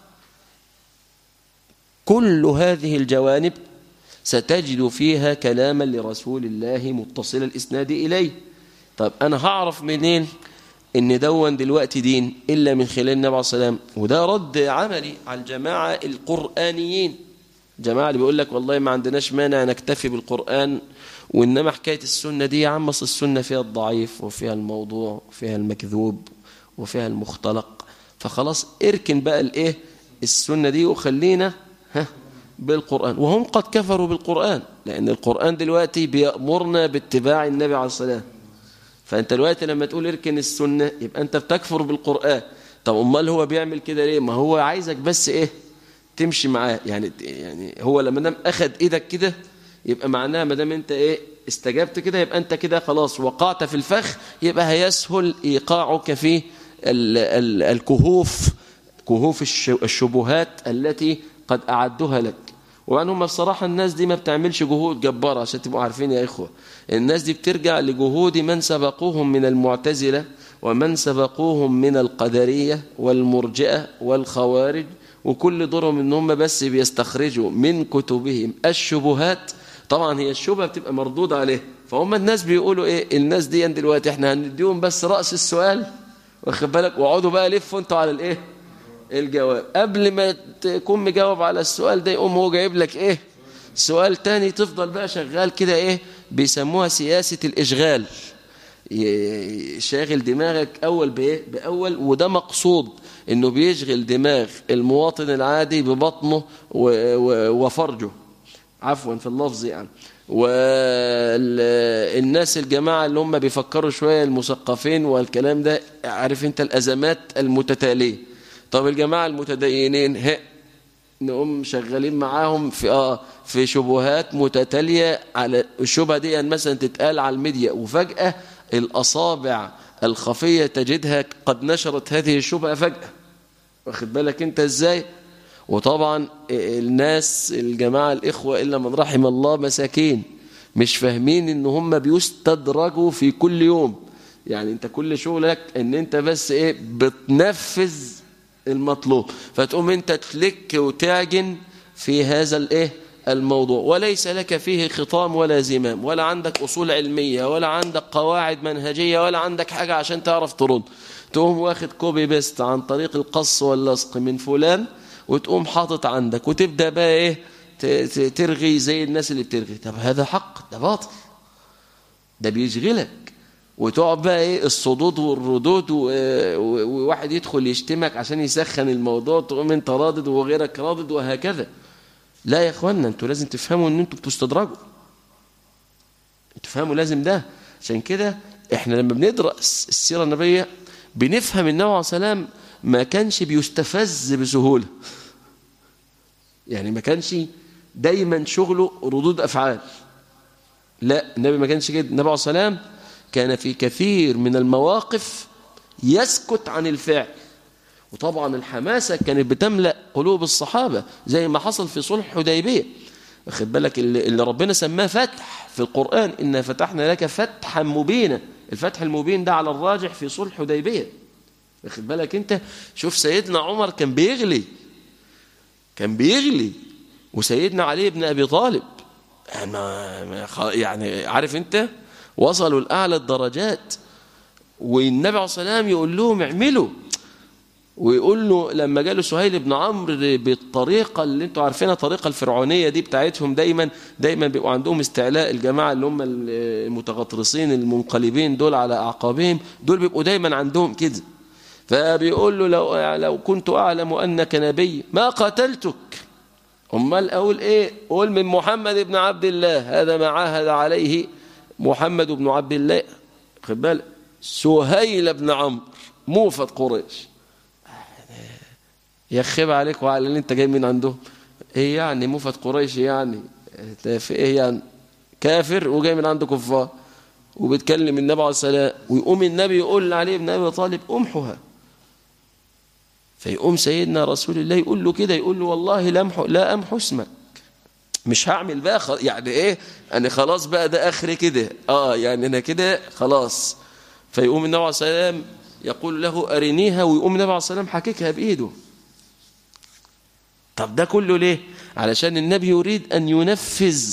كل هذه الجوانب ستجد فيها كلاما لرسول الله متصل الإسناد إليه طب أنا هعرف منين ان دون دلوقتي دين إلا من خلال النبي عليه السلام وده رد عملي على الجماعة القرآنيين جماعة اللي بيقول لك والله ما عندناش مانع نكتفي بالقرآن وإنما حكاية السنة دي يا عم السنة فيها الضعيف وفيها الموضوع وفيها المكذوب وفيها المختلق فخلاص اركن بقى الايه السنة دي وخلينا ها بالقرآن وهم قد كفروا بالقرآن لأن القرآن دلوقتي بيأمرنا باتباع النبي عليه الصلاة فأنت دلوقتي لما تقول اركن السنة يبقى أنت بتكفر بالقرآن طب أمال هو بيعمل كده ليه ما هو عايزك بس إيه تمشي معاه يعني يعني هو لما دام أخد إيدك كده يبقى معناها ما دام أنت إيه استجبت كده يبقى أنت كده خلاص وقعت في الفخ يبقى هيسهل إيقاعك في ال ال الكهوف كهوف الشبهات التي قد أعدها لك وأن هم بصراحة الناس دي ما بتعملش جهود جبارة عشان تبقوا عارفين يا إخوة الناس دي بترجع لجهود من سبقوهم من المعتزلة ومن سبقوهم من القدرية والمرجئة والخوارج وكل دورهم ان هم بس بيستخرجوا من كتبهم الشبهات طبعا هي الشبهة بتبقى مردود عليه فهم الناس بيقولوا ايه الناس دي دلوقتي احنا هنديهم بس رأس السؤال واخد بالك وقعدوا بقى لفوا انتوا على الايه الجواب قبل ما تكون مجاوب على السؤال ده يقوم هو جايب لك ايه سؤال تاني تفضل بقى شغال كده ايه بيسموها سياسة الاشغال شاغل دماغك اول بايه باول وده مقصود انه بيشغل دماغ المواطن العادي ببطنه وفرجه عفوا في اللفظ يعني والناس الجماعة اللي هم بيفكروا شوية المثقفين والكلام ده عارف انت الأزمات المتتالية طب الجماعة المتدينين هي نقوم شغالين معاهم في اه في شبهات متتالية على الشبهة دي يعني مثلا تتقال على الميديا وفجأة الأصابع الخفية تجدها قد نشرت هذه الشبهة فجأة واخد بالك انت ازاي وطبعا الناس الجماعة الإخوة إلا من رحم الله مساكين مش فاهمين ان هم بيستدرجوا في كل يوم يعني انت كل شغلك ان انت بس ايه بتنفذ المطلوب فتقوم انت تلك وتعجن في هذا الايه الموضوع وليس لك فيه خطام ولا زمام ولا عندك أصول علمية ولا عندك قواعد منهجية ولا عندك حاجة عشان تعرف ترد تقوم واخد كوبي بيست عن طريق القص واللصق من فلان وتقوم حاطط عندك وتبدأ بقى ايه ترغي زي الناس اللي بترغي طب هذا حق ده باطل ده بيشغلك وتقعد بقى ايه الصدود والردود وواحد يدخل يشتمك عشان يسخن الموضوع تقوم انت رادد وغيرك رادد وهكذا لا يا اخوانا انتوا لازم تفهموا ان انتوا بتستدرجوا تفهموا لازم ده عشان كده احنا لما بندرس السيرة النبية بنفهم النبي عليه السلام ما كانش بيستفز بسهولة يعني ما كانش دايما شغله ردود أفعال لا النبي ما كانش كده النبي عليه السلام كان في كثير من المواقف يسكت عن الفعل وطبعا الحماسة كانت بتملأ قلوب الصحابة زي ما حصل في صلح حديبية واخد بالك اللي ربنا سماه فتح في القرآن إنا فتحنا لك فتحا مبينا الفتح المبين ده على الراجح في صلح حديبية واخد بالك انت شوف سيدنا عمر كان بيغلي كان بيغلي وسيدنا علي بن أبي طالب يعني عارف انت وصلوا لأعلى الدرجات والنبي عليه الصلاة والسلام يقول لهم اعملوا ويقول له لما جاله سهيل بن عمرو بالطريقة اللي انتوا عارفينها الطريقة الفرعونية دي بتاعتهم دايما دايما بيبقوا عندهم استعلاء الجماعة اللي هم المتغطرسين المنقلبين دول على أعقابهم دول بيبقوا دايما عندهم كده فبيقول له لو, لو كنت أعلم أنك نبي ما قتلتك أمال أقول إيه قول من محمد بن عبد الله هذا ما عاهد عليه محمد بن عبد الله خد بالك سهيل بن عمرو موفد قريش يخب عليك وعلى اللي انت جاي من عندهم ايه يعني موفد قريش يعني في ايه يعني كافر وجاي من عنده كفار وبتكلم النبي عليه السلام ويقوم النبي يقول عليه ابن ابي طالب امحها فيقوم سيدنا رسول الله يقول له كده يقول له والله لا امحو لا امحو اسمك مش هعمل بقى خل... يعني ايه انا خلاص بقى ده اخري كده اه يعني انا كده خلاص فيقوم النبي عليه السلام يقول له ارنيها ويقوم النبي عليه السلام حاككها بايده طب ده كله ليه علشان النبي يريد أن ينفذ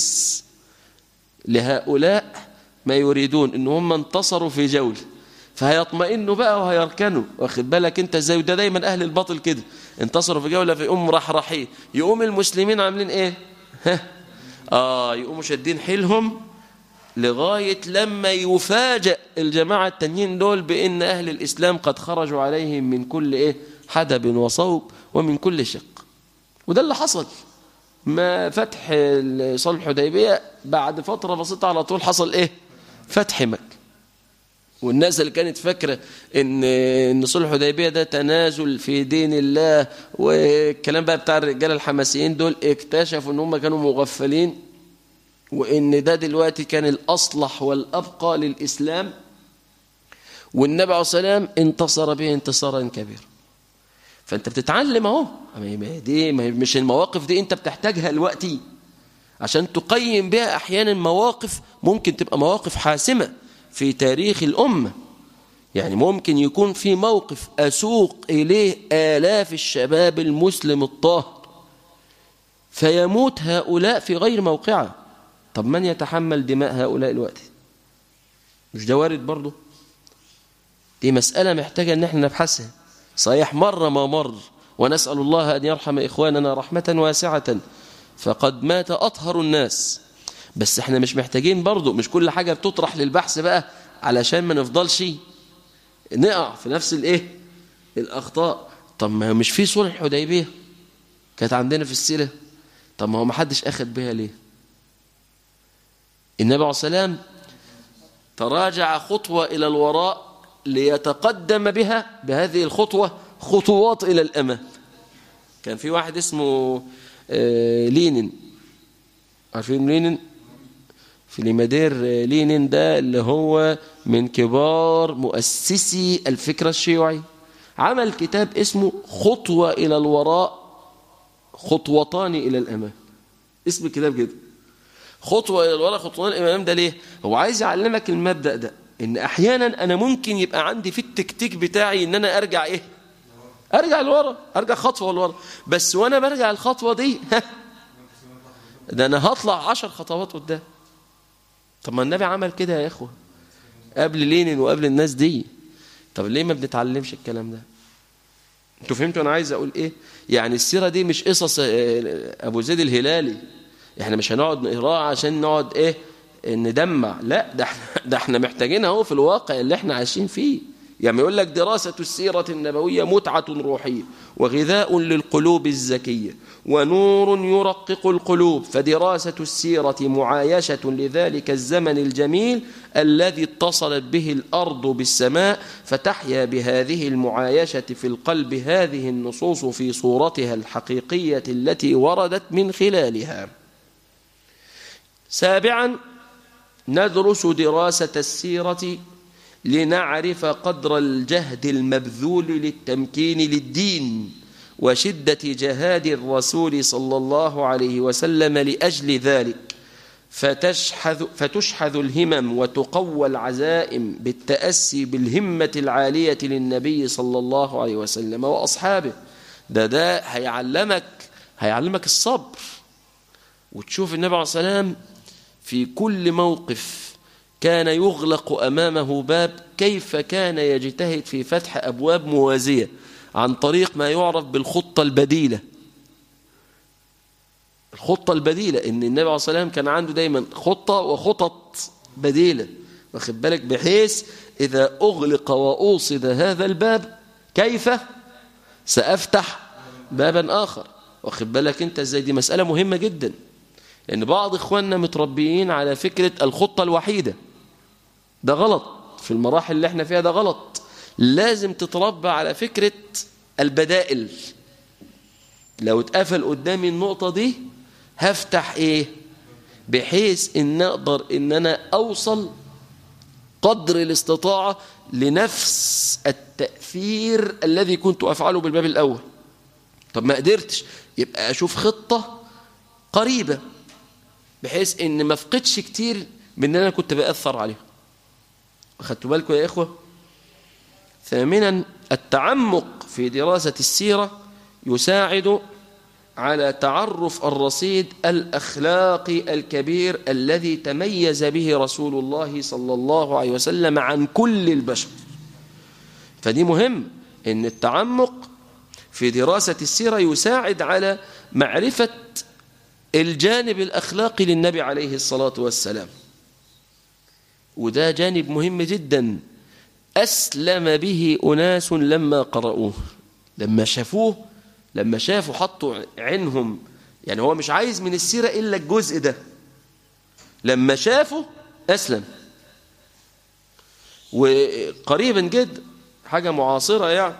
لهؤلاء ما يريدون ان هم انتصروا في جولة فهيطمئنوا بقى وهيركنوا واخد بالك انت ازاي وده دايما اهل الباطل كده انتصروا في جولة في ام رحرحين يقوم المسلمين عاملين ايه ها اه يقوموا شادين حيلهم لغاية لما يفاجئ الجماعة التانيين دول بان اهل الاسلام قد خرجوا عليهم من كل ايه حدب وصوب ومن كل شق وده اللي حصل ما فتح صلح الحديبيه بعد فترة بسيطة على طول حصل ايه فتح مكة والناس اللي كانت فاكرة ان ان صلح الحديبيه ده تنازل في دين الله والكلام بقى بتاع الرجاله الحماسيين دول اكتشفوا ان هم كانوا مغفلين وان ده دلوقتي كان الاصلح والابقى للاسلام والنبي عليه الصلاه والسلام انتصر به انتصارا كبيرا فانت بتتعلم اهو دي مش المواقف دي انت بتحتاجها دلوقتي عشان تقيم بها احيانا مواقف ممكن تبقى مواقف حاسمه في تاريخ الامه يعني ممكن يكون في موقف اسوق اليه الاف الشباب المسلم الطاهر فيموت هؤلاء في غير موقعه طب من يتحمل دماء هؤلاء الوقت مش ده وارد برضه دي مسألة محتاجة ان احنا نبحثها صحيح مر ما مر ونسأل الله أن يرحم إخواننا رحمة واسعة فقد مات أطهر الناس بس احنا مش محتاجين برضو مش كل حاجة بتطرح للبحث بقى علشان ما نفضلش نقع في نفس الايه الأخطاء طب ما مش في صلح الحديبية كانت عندنا في السيرة طب ما هو ما حدش أخد بها ليه النبي عليه السلام تراجع خطوة إلى الوراء ليتقدم بها بهذه الخطوة خطوات إلى الأمام كان في واحد اسمه لينين عارفين لينين في لمدير لينين ده اللي هو من كبار مؤسسي الفكرة الشيوعي عمل كتاب اسمه خطوة إلى الوراء خطوتان إلى الأمام اسم الكتاب كده خطوة إلى الوراء خطوتان إلى الأمام ده ليه هو عايز يعلمك المبدأ ده ان احيانا انا ممكن يبقى عندي في التكتيك بتاعي ان انا ارجع ايه ارجع لورا ارجع خطوه لورا بس وانا برجع الخطوه دي ده أنا هطلع عشر خطوات قدام طب ما النبي عمل كده يا إخوة قبل لينين وقبل الناس دي طب ليه ما بنتعلمش الكلام ده انتوا فهمتوا انا عايز اقول ايه يعني السيره دي مش قصص ابو زيد الهلالي احنا مش هنقعد نقراها عشان نقعد ايه ندمع لا ده احنا ده احنا محتاجينها اهو في الواقع اللي احنا عايشين فيه يعني يقول لك دراسة السيرة النبوية متعة روحية وغذاء للقلوب الزكية ونور يرقق القلوب فدراسة السيرة معايشة لذلك الزمن الجميل الذي اتصلت به الأرض بالسماء فتحيا بهذه المعايشة في القلب هذه النصوص في صورتها الحقيقية التي وردت من خلالها سابعا ندرس دراسة السيرة لنعرف قدر الجهد المبذول للتمكين للدين وشدة جهاد الرسول صلى الله عليه وسلم لأجل ذلك فتشحذ, فتشحذ الهمم وتقوى العزائم بالتأسي بالهمة العالية للنبي صلى الله عليه وسلم وأصحابه ده ده هيعلمك هيعلمك الصبر وتشوف النبي عليه الصلاة والسلام في كل موقف كان يغلق أمامه باب كيف كان يجتهد في فتح أبواب موازية عن طريق ما يعرف بالخطة البديلة الخطة البديلة إن النبي عليه الصلاة والسلام كان عنده دايما خطة وخطط بديلة واخد بالك بحيث إذا أغلق وأوصد هذا الباب كيف سأفتح بابا آخر واخد بالك أنت إزاي دي مسألة مهمة جدا لأن بعض إخواننا متربيين على فكرة الخطة الوحيدة ده غلط في المراحل اللي احنا فيها ده غلط لازم تتربى على فكرة البدائل لو اتقفل قدامي النقطة دي هفتح ايه بحيث ان اقدر ان انا اوصل قدر الاستطاعة لنفس التأثير الذي كنت أفعله بالباب الأول طب ما قدرتش يبقى أشوف خطة قريبة بحيث ان ما افقدش كتير من ان انا كنت بأثر عليه أخدتوا بالكم يا إخوة ثامنا التعمق في دراسة السيرة يساعد على تعرف الرصيد الأخلاقي الكبير الذي تميز به رسول الله صلى الله عليه وسلم عن كل البشر فدي مهم ان التعمق في دراسة السيرة يساعد على معرفة الجانب الأخلاقي للنبي عليه الصلاة والسلام وده جانب مهم جدا أسلم به أناس لما قرأوه لما شافوه لما شافوا حطوا عينهم يعني هو مش عايز من السيرة إلا الجزء ده لما شافوا أسلم وقريبا جدا حاجة معاصرة يعني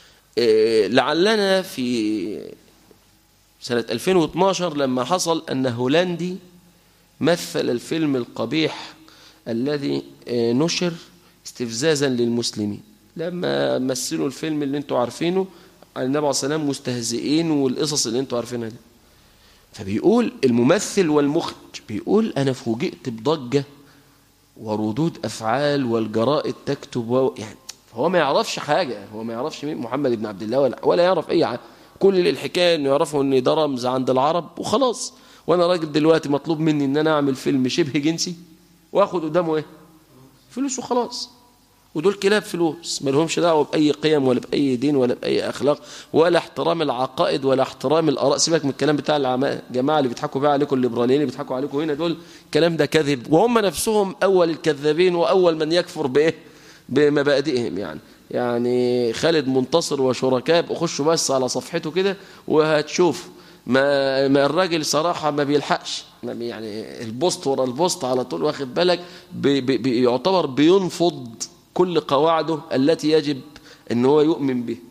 لعلنا في سنة 2012 لما حصل أن هولندي مثل الفيلم القبيح الذي نشر استفزازا للمسلمين لما مثلوا الفيلم اللي انتوا عارفينه عن النبي عليه الصلاه والسلام مستهزئين والقصص اللي انتوا عارفينها دي فبيقول الممثل والمخرج بيقول انا فوجئت بضجه وردود افعال والجرائد تكتب و... يعني هو ما يعرفش حاجه هو ما يعرفش مين محمد بن عبد الله ولا, ولا يعرف اي حاجه كل الحكايه انه يعرفوا ان ده رمز عند العرب وخلاص وانا راجل دلوقتي مطلوب مني ان انا اعمل فيلم شبه جنسي واخد قدامه ايه فلوس وخلاص ودول كلاب فلوس ما لهمش دعوه باي قيم ولا باي دين ولا باي اخلاق ولا احترام العقائد ولا احترام الاراء سيبك من الكلام بتاع الجماعه اللي بيضحكوا بقى عليكم الليبراليين اللي بيضحكوا عليكم هنا دول الكلام ده كذب وهم نفسهم اول الكذابين واول من يكفر بايه بمبادئهم يعني يعني خالد منتصر وشركاء اخشوا بس على صفحته كده وهتشوف ما ما الراجل صراحه ما بيلحقش يعني البوست ورا البوست على طول واخد بالك بي بي يعتبر بينفض كل قواعده التي يجب ان هو يؤمن به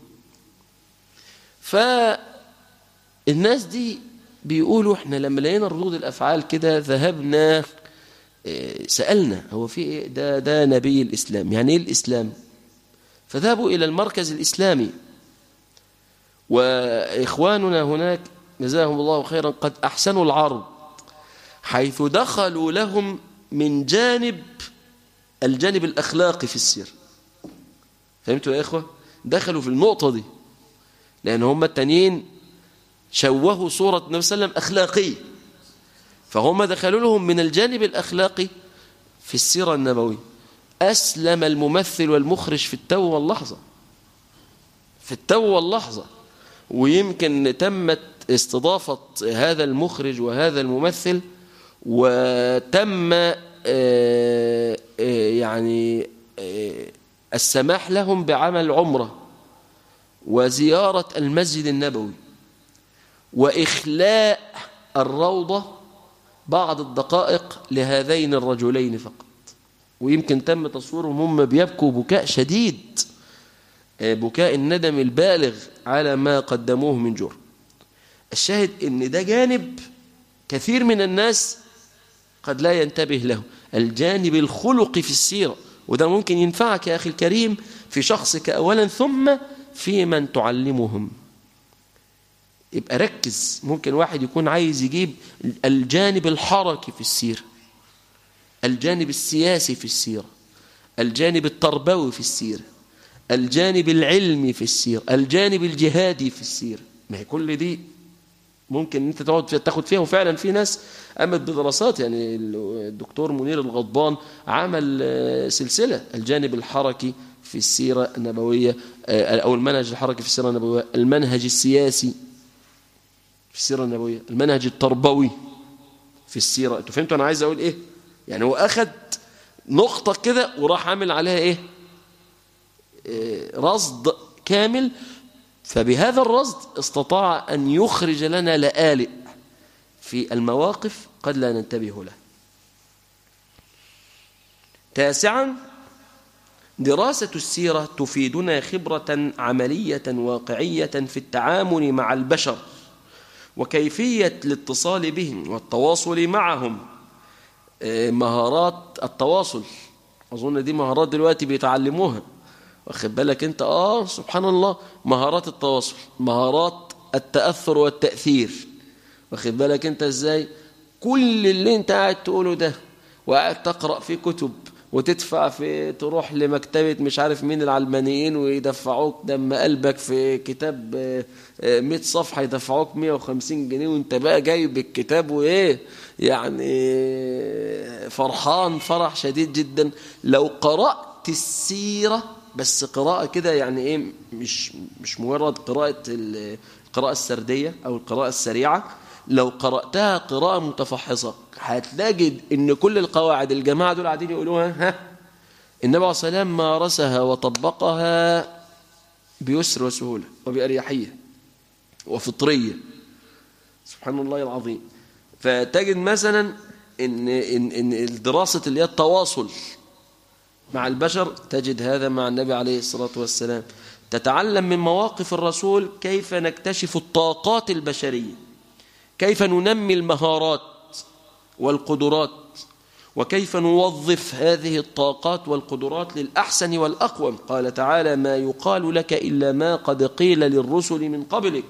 فالناس دي بيقولوا احنا لما لقينا ردود الافعال كده ذهبنا سالنا هو في ايه ده ده نبي الاسلام يعني ايه الاسلام فذهبوا الى المركز الاسلامي واخواننا هناك جزاهم الله خيرا قد احسنوا العرض حيث دخلوا لهم من جانب الجانب الأخلاقي في السير فهمتوا يا إخوة دخلوا في النقطة دي لأن هم التانيين شوهوا صورة النبي صلى الله عليه وسلم أخلاقية فهم دخلوا لهم من الجانب الأخلاقي في السيرة النبوية أسلم الممثل والمخرج في التو واللحظة في التو واللحظة ويمكن تمت استضافة هذا المخرج وهذا الممثل وتم آه، آه، يعني آه، السماح لهم بعمل عمرة وزيارة المسجد النبوي وإخلاء الروضة بعض الدقائق لهذين الرجلين فقط ويمكن تم تصويرهم هم بيبكوا بكاء شديد بكاء الندم البالغ على ما قدموه من جرم الشاهد ان ده جانب كثير من الناس قد لا ينتبه له الجانب الخلقي في السيرة وده ممكن ينفعك يا أخي الكريم في شخصك أولا ثم في من تعلمهم يبقى ركز ممكن واحد يكون عايز يجيب الجانب الحركي في السيرة الجانب السياسي في السيرة الجانب التربوي في السيرة الجانب العلمي في السيرة الجانب الجهادي في السيرة ما هي كل دي ممكن انت تقعد تاخد فيها وفعلا في ناس قامت بدراسات يعني الدكتور منير الغضبان عمل آه، سلسلة الجانب الحركي في السيرة النبوية آه، أو المنهج الحركي في السيرة النبوية المنهج السياسي في السيرة النبوية المنهج التربوي في السيرة انتوا فهمتوا أنا عايز أقول إيه يعني هو أخذ نقطة كده وراح عامل عليها إيه آه، رصد كامل فبهذا الرصد استطاع أن يخرج لنا لآلئ في المواقف قد لا ننتبه له تاسعا دراسة السيرة تفيدنا خبرة عملية واقعية في التعامل مع البشر وكيفية الاتصال بهم والتواصل معهم آه، مهارات التواصل أظن دي مهارات دلوقتي بيتعلموها واخد بالك انت اه سبحان الله مهارات التواصل مهارات التأثر والتأثير واخد بالك انت ازاي كل اللي انت قاعد تقوله ده وقاعد تقرأ في كتب وتدفع في تروح لمكتبة مش عارف مين العلمانيين ويدفعوك دم قلبك في كتاب 100 آه، صفحة يدفعوك 150 جنيه وانت بقى جايب الكتاب وايه يعني فرحان فرح شديد جدا لو قرأت السيرة بس قراءة كده يعني ايه مش مش مجرد قراءة القراءة السردية او القراءة السريعة لو قرأتها قراءة متفحصة هتجد ان كل القواعد الجماعة دول قاعدين يقولوها ها النبي عليه الصلاة والسلام مارسها وطبقها بيسر وسهولة وبأريحية وفطرية سبحان الله العظيم فتجد مثلا ان ان ان الدراسة اللي هي التواصل مع البشر تجد هذا مع النبي عليه الصلاة والسلام تتعلم من مواقف الرسول كيف نكتشف الطاقات البشرية كيف ننمي المهارات والقدرات وكيف نوظف هذه الطاقات والقدرات للأحسن والأقوم قال تعالى ما يقال لك إلا ما قد قيل للرسل من قبلك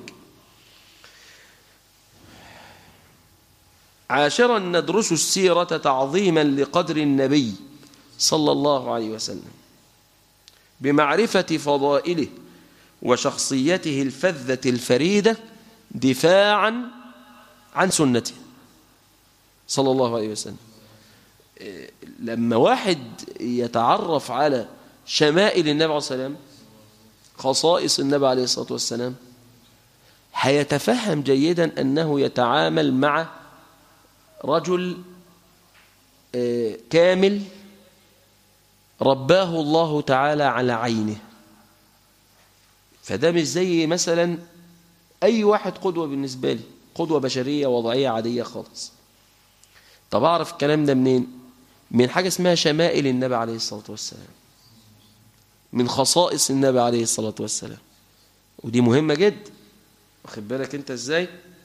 عاشرا ندرس السيرة تعظيما لقدر النبي صلى الله عليه وسلم بمعرفة فضائله وشخصيته الفذة الفريدة دفاعا عن سنته صلى الله عليه وسلم لما واحد يتعرف على شمائل النبي عليه الصلاة والسلام خصائص النبي عليه الصلاة والسلام هيتفهم جيدا أنه يتعامل مع رجل آه، كامل رباه الله تعالى على عينه فده مش زي مثلا أي واحد قدوة بالنسبة لي قدوة بشرية وضعية عادية خالص طب أعرف الكلام ده منين من حاجة اسمها شمائل النبي عليه الصلاة والسلام من خصائص النبي عليه الصلاة والسلام ودي مهمة جدا واخد بالك انت ازاي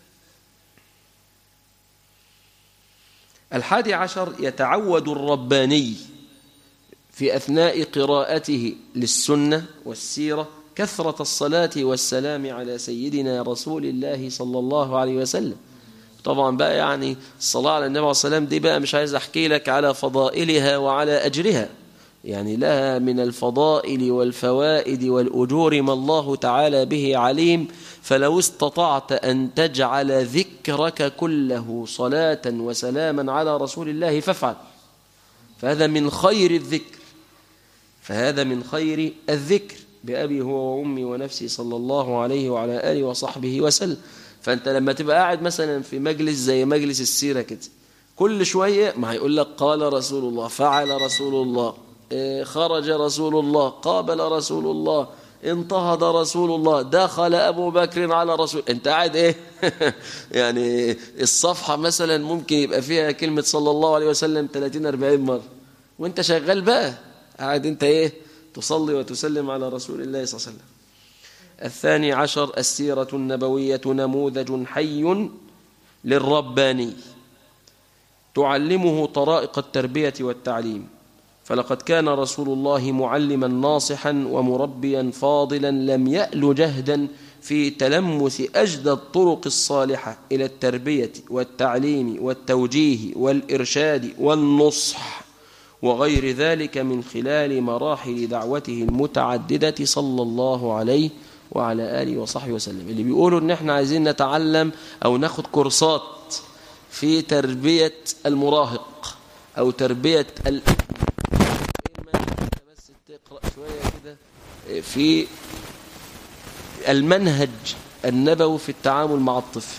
الحادي عشر يتعود الرباني في أثناء قراءته للسنة والسيرة كثرة الصلاة والسلام على سيدنا رسول الله صلى الله عليه وسلم طبعا بقى يعني الصلاة على النبي عليه السلام دي بقى مش عايز أحكي لك على فضائلها وعلى أجرها يعني لها من الفضائل والفوائد والأجور ما الله تعالى به عليم فلو استطعت أن تجعل ذكرك كله صلاة وسلاما على رسول الله فافعل فهذا من خير الذكر فهذا من خير الذكر بأبي هو وأمي ونفسي صلى الله عليه وعلى آله وصحبه وسلم فأنت لما تبقى قاعد مثلا في مجلس زي مجلس السيرة كده كل شوية ما هيقول لك قال رسول الله فعل رسول الله إيه، خرج رسول الله قابل رسول الله انتهض رسول الله دخل أبو بكر على رسول انت قاعد ايه يعني الصفحة مثلا ممكن يبقى فيها كلمة صلى الله عليه وسلم 30-40 مرة وانت شغال بقى قاعد انت ايه تصلي وتسلم على رسول الله صلى الله عليه وسلم الثاني عشر السيرة النبوية نموذج حي للرباني تعلمه طرائق التربية والتعليم فلقد كان رسول الله معلما ناصحا ومربيا فاضلا لم يأل جهدا في تلمس أجدى الطرق الصالحة إلى التربية والتعليم والتوجيه والإرشاد والنصح وغير ذلك من خلال مراحل دعوته المتعددة صلى الله عليه وعلى آله وصحبه وسلم اللي بيقولوا ان احنا عايزين نتعلم او ناخد كورسات في تربية المراهق او تربية ال... بس تقرأ شوية كده في المنهج النبوي في التعامل مع الطفل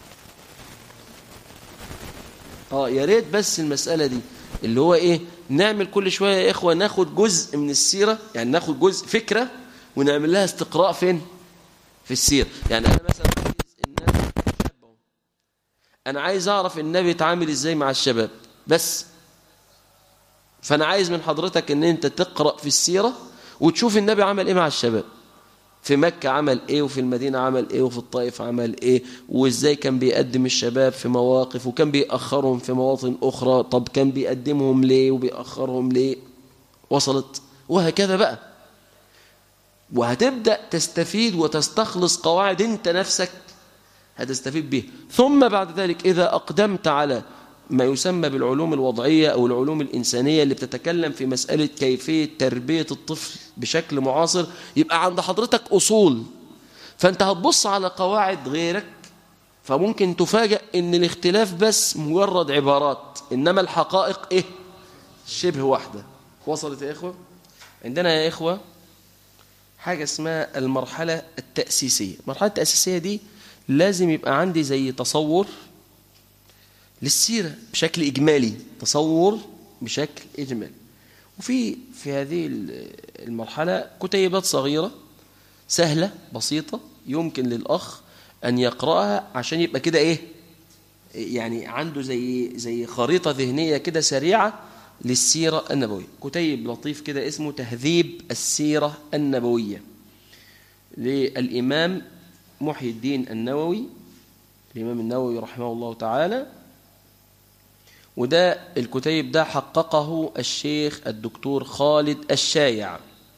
اه يا ريت بس المسألة دي اللي هو ايه نعمل كل شوية يا إخوة ناخد جزء من السيرة يعني ناخد جزء فكرة ونعمل لها استقراء فين في السيرة يعني أنا مثلا عايز الناس أنا عايز أعرف النبي يتعامل إزاي مع الشباب بس فأنا عايز من حضرتك أن أنت تقرأ في السيرة وتشوف النبي عمل إيه مع الشباب في مكة عمل ايه وفي المدينة عمل ايه وفي الطائف عمل ايه وازاي كان بيقدم الشباب في مواقف وكان بيأخرهم في مواطن اخرى طب كان بيقدمهم ليه وبيأخرهم ليه وصلت وهكذا بقى وهتبدأ تستفيد وتستخلص قواعد انت نفسك هتستفيد بها ثم بعد ذلك إذا أقدمت على ما يسمى بالعلوم الوضعية أو العلوم الإنسانية اللي بتتكلم في مسألة كيفية تربية الطفل بشكل معاصر يبقى عند حضرتك أصول فأنت هتبص على قواعد غيرك فممكن تفاجأ أن الاختلاف بس مجرد عبارات إنما الحقائق إيه شبه واحدة وصلت يا إخوة عندنا يا إخوة حاجة اسمها المرحلة التأسيسية المرحلة التأسيسية دي لازم يبقى عندي زي تصور للسيرة بشكل إجمالي تصور بشكل إجمالي وفي في هذه المرحلة كتيبات صغيرة سهلة بسيطة يمكن للأخ أن يقرأها عشان يبقى كده إيه يعني عنده زي زي خريطة ذهنية كده سريعة للسيرة النبوية كتيب لطيف كده اسمه تهذيب السيرة النبوية للإمام محي الدين النووي الإمام النووي رحمه الله تعالى وده الكتيب ده حققه الشيخ الدكتور خالد الشايع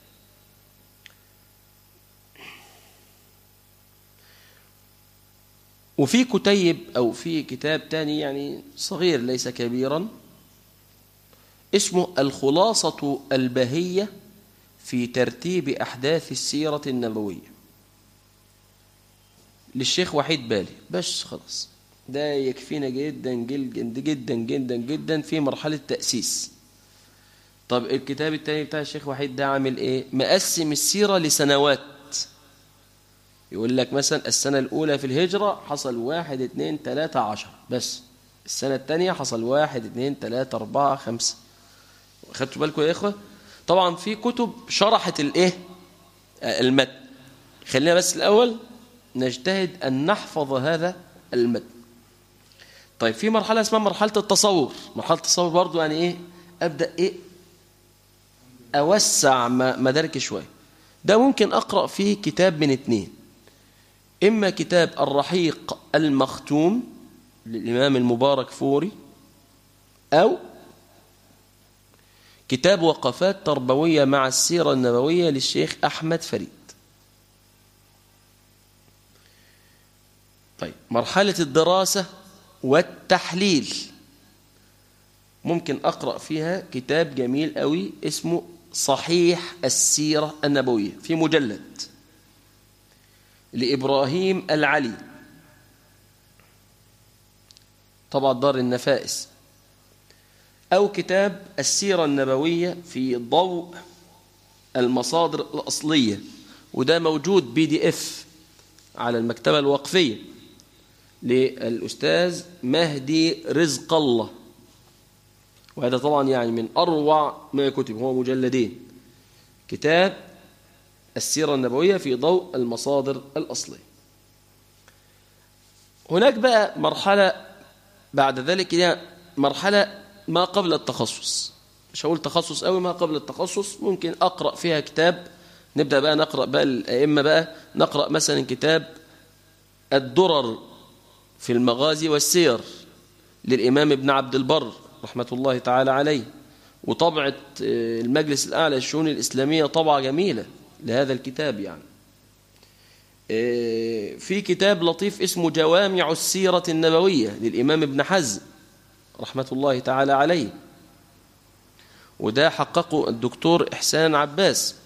وفي كتيب أو في كتاب تاني يعني صغير ليس كبيرا اسمه الخلاصة البهية في ترتيب أحداث السيرة النبوية للشيخ وحيد بالي بس خلاص ده يكفينا جدا جدا جدا جدا جدا في مرحلة تأسيس طب الكتاب التاني بتاع الشيخ وحيد ده عامل ايه مقسم السيرة لسنوات يقول لك مثلا السنة الأولى في الهجرة حصل واحد اتنين تلاتة عشر بس السنة التانية حصل واحد اتنين تلاتة أربعة خمسة خدتوا بالكم يا إخوة طبعا في كتب شرحت الايه المتن خلينا بس الأول نجتهد أن نحفظ هذا المتن طيب في مرحلة اسمها مرحلة التصور مرحلة التصور برضو يعني ايه أبدأ ايه أوسع مدارك شوية ده ممكن أقرأ فيه كتاب من اتنين إما كتاب الرحيق المختوم للإمام المبارك فوري أو كتاب وقفات تربوية مع السيرة النبوية للشيخ أحمد فريد طيب مرحلة الدراسة والتحليل ممكن أقرأ فيها كتاب جميل قوي اسمه صحيح السيرة النبوية في مجلد لإبراهيم العلي طبعا دار النفائس أو كتاب السيرة النبوية في ضوء المصادر الأصلية وده موجود بي دي اف على المكتبة الوقفية للأستاذ مهدي رزق الله وهذا طبعا يعني من أروع ما كتب هو مجلدين كتاب السيرة النبوية في ضوء المصادر الأصلية هناك بقى مرحلة بعد ذلك هي مرحلة ما قبل التخصص مش هقول تخصص قوي ما قبل التخصص ممكن أقرأ فيها كتاب نبدأ بقى نقرأ بقى الأئمة بقى نقرأ مثلا كتاب الدرر في المغازي والسير للإمام ابن عبد البر رحمة الله تعالى عليه وطبعة المجلس الأعلى للشؤون الإسلامية طبعة جميلة لهذا الكتاب يعني في كتاب لطيف اسمه جوامع السيرة النبوية للإمام ابن حزم رحمة الله تعالى عليه وده حققه الدكتور إحسان عباس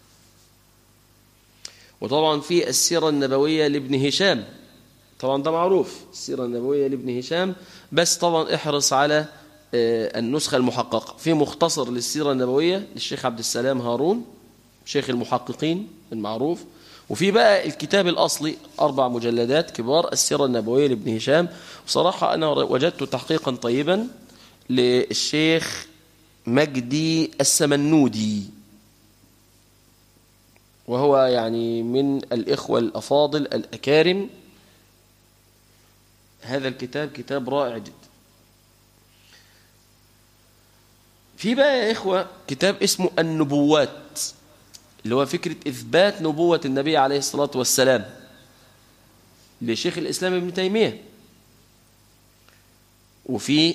وطبعا في السيرة النبوية لابن هشام طبعا ده معروف السيرة النبوية لابن هشام بس طبعا احرص على النسخة المحققة في مختصر للسيرة النبوية للشيخ عبد السلام هارون شيخ المحققين المعروف وفي بقى الكتاب الأصلي أربع مجلدات كبار السيرة النبوية لابن هشام وصراحة أنا وجدت تحقيقا طيبا للشيخ مجدي السمنودي وهو يعني من الإخوة الأفاضل الأكارم هذا الكتاب كتاب رائع جدا في بقى يا إخوة كتاب اسمه النبوات اللي هو فكرة إثبات نبوة النبي عليه الصلاة والسلام لشيخ الإسلام ابن تيمية وفي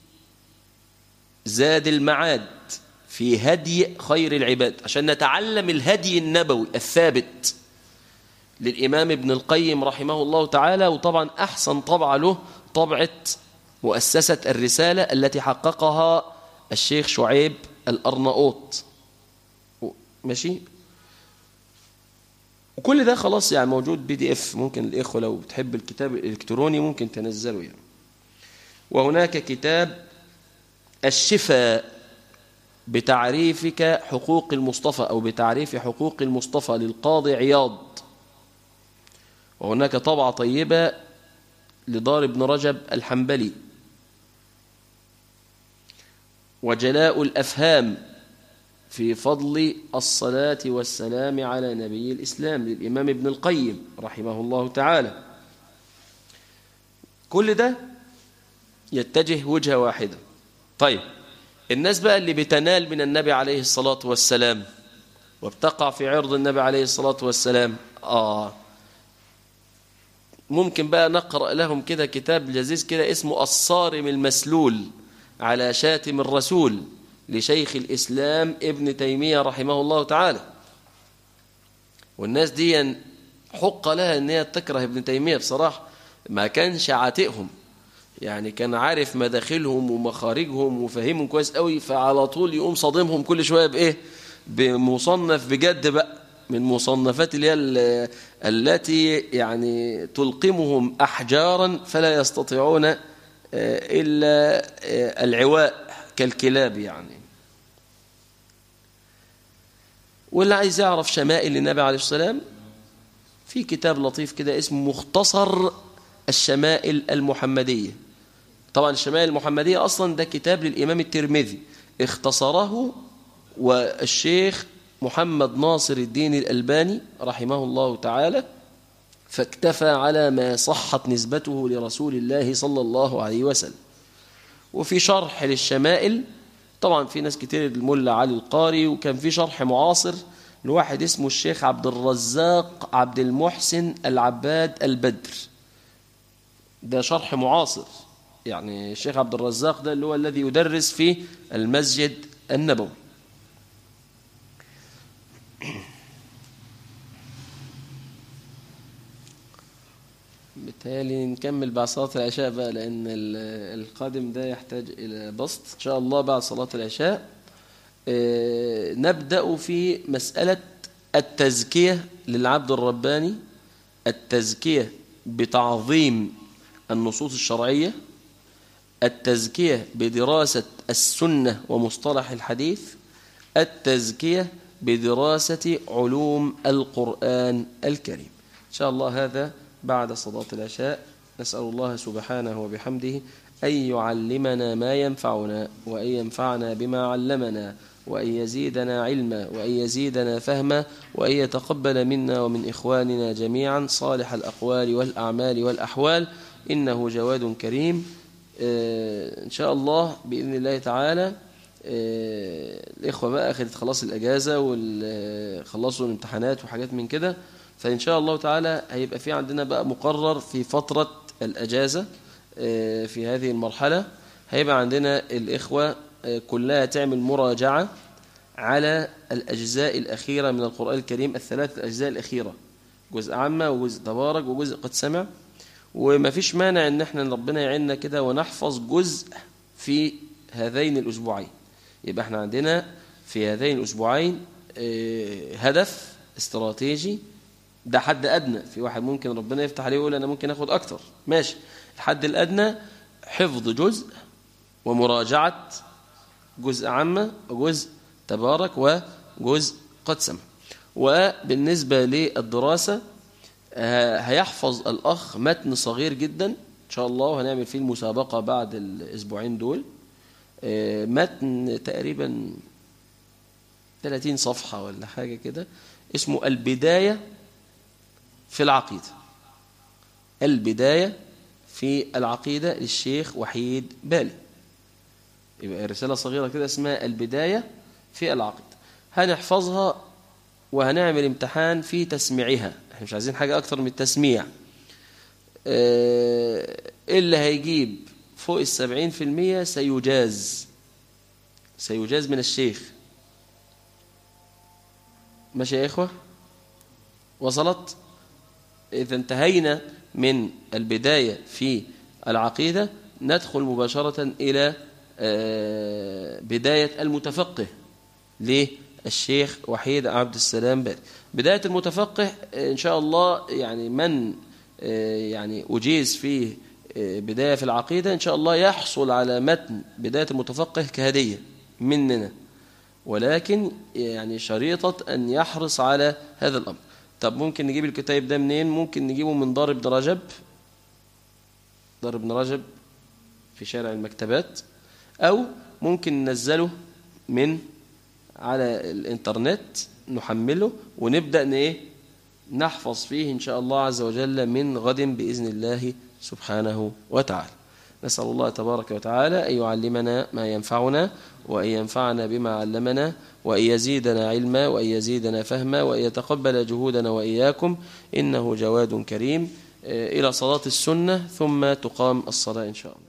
زاد المعاد في هدي خير العباد عشان نتعلم الهدي النبوي الثابت للإمام ابن القيم رحمه الله تعالى وطبعا أحسن طبعة له طبعة مؤسسة الرسالة التي حققها الشيخ شعيب الأرناؤوط ماشي وكل ده خلاص يعني موجود بي دي اف ممكن الإخوة لو بتحب الكتاب الإلكتروني ممكن تنزله يعني وهناك كتاب الشفاء بتعريفك حقوق المصطفى أو بتعريف حقوق المصطفى للقاضي عياض وهناك طبعة طيبة لدار ابن رجب الحنبلي وجلاء الأفهام في فضل الصلاة والسلام على نبي الإسلام للإمام ابن القيم رحمه الله تعالى كل ده يتجه وجهة واحدة طيب الناس بقى اللي بتنال من النبي عليه الصلاة والسلام وبتقع في عرض النبي عليه الصلاة والسلام آه ممكن بقى نقرأ لهم كده كتاب لذيذ كده اسمه الصارم المسلول على شاتم الرسول لشيخ الإسلام ابن تيمية رحمه الله تعالى والناس دي حق لها ان هي تكره ابن تيمية بصراحة ما كانش عاتقهم يعني كان عارف مداخلهم ومخارجهم وفهمهم كويس قوي فعلى طول يقوم صادمهم كل شوية بإيه بمصنف بجد بقى من مصنفات اللي هي التي يعني تلقمهم أحجارا فلا يستطيعون إلا العواء كالكلاب يعني واللي عايز يعرف شمائل النبي عليه السلام في كتاب لطيف كده اسمه مختصر الشمائل المحمدية طبعا الشمائل المحمدية أصلا ده كتاب للإمام الترمذي اختصره والشيخ محمد ناصر الدين الألباني رحمه الله تعالى فاكتفى على ما صحت نسبته لرسول الله صلى الله عليه وسلم وفي شرح للشمائل طبعا في ناس كتير الملا علي القاري وكان في شرح معاصر لواحد اسمه الشيخ عبد الرزاق عبد المحسن العباد البدر ده شرح معاصر يعني الشيخ عبد الرزاق ده اللي هو الذي يدرس في المسجد النبوي بالتالي نكمل بعد صلاة العشاء بقى لأن القادم ده يحتاج إلى بسط إن شاء الله بعد صلاة العشاء آه، نبدأ في مسألة التزكية للعبد الرباني التزكية بتعظيم النصوص الشرعية التزكية بدراسة السنة ومصطلح الحديث التزكية بدراسة علوم القرآن الكريم إن شاء الله هذا بعد صلاة العشاء نسأل الله سبحانه وبحمده أن يعلمنا ما ينفعنا وأن ينفعنا بما علمنا وأن يزيدنا علما وأن يزيدنا فهما وأن يتقبل منا ومن إخواننا جميعا صالح الأقوال والأعمال والأحوال إنه جواد كريم آه، إن شاء الله بإذن الله تعالى آه، الإخوة بقى أخذت خلاص الأجازة وخلصوا الامتحانات وحاجات من كده فإن شاء الله تعالى هيبقى في عندنا بقى مقرر في فترة الأجازة آه، في هذه المرحلة هيبقى عندنا الإخوة كلها تعمل مراجعة على الأجزاء الأخيرة من القرآن الكريم الثلاث الأجزاء الأخيرة جزء عامة وجزء تبارك وجزء قد سمع وما فيش مانع ان احنا ربنا يعيننا كده ونحفظ جزء في هذين الأسبوعين يبقى احنا عندنا في هذين الأسبوعين آه، هدف استراتيجي ده حد أدنى في واحد ممكن ربنا يفتح عليه ويقول أنا ممكن أخد أكتر ماشي الحد الأدنى حفظ جزء ومراجعة جزء عامة وجزء تبارك وجزء قد سمع وبالنسبة للدراسة آه، هيحفظ الأخ متن صغير جدا إن شاء الله وهنعمل فيه المسابقة بعد الأسبوعين دول آه، متن تقريبا 30 صفحة ولا حاجة كده اسمه البداية في العقيدة البداية في العقيدة للشيخ وحيد بالي يبقى رسالة صغيرة كده اسمها البداية في العقيدة هنحفظها وهنعمل امتحان في تسميعها احنا مش عايزين حاجة أكتر من التسميع اه اللي هيجيب فوق السبعين في المية سيجاز سيجاز من الشيخ ماشي يا إخوة وصلت إذا انتهينا من البداية في العقيدة ندخل مباشرة إلى آه، بداية المتفقه للشيخ وحيد عبد السلام بالي بداية المتفقه إن شاء الله يعني من آه، يعني أجيز فيه آه، بداية في العقيدة إن شاء الله يحصل على متن بداية المتفقه كهدية مننا ولكن يعني شريطة أن يحرص على هذا الأمر طب ممكن نجيب الكتاب ده منين ممكن نجيبه من دار ابن رجب دار ابن رجب في شارع المكتبات أو ممكن ننزله من على الإنترنت نحمله ونبدأ إيه نحفظ فيه إن شاء الله عز وجل من غد بإذن الله سبحانه وتعالى نسأل الله تبارك وتعالى أن يعلمنا ما ينفعنا وأن ينفعنا بما علمنا وأن يزيدنا علما وأن يزيدنا فهما وأن يتقبل جهودنا وإياكم إنه جواد كريم إلى صلاة السنة ثم تقام الصلاة إن شاء الله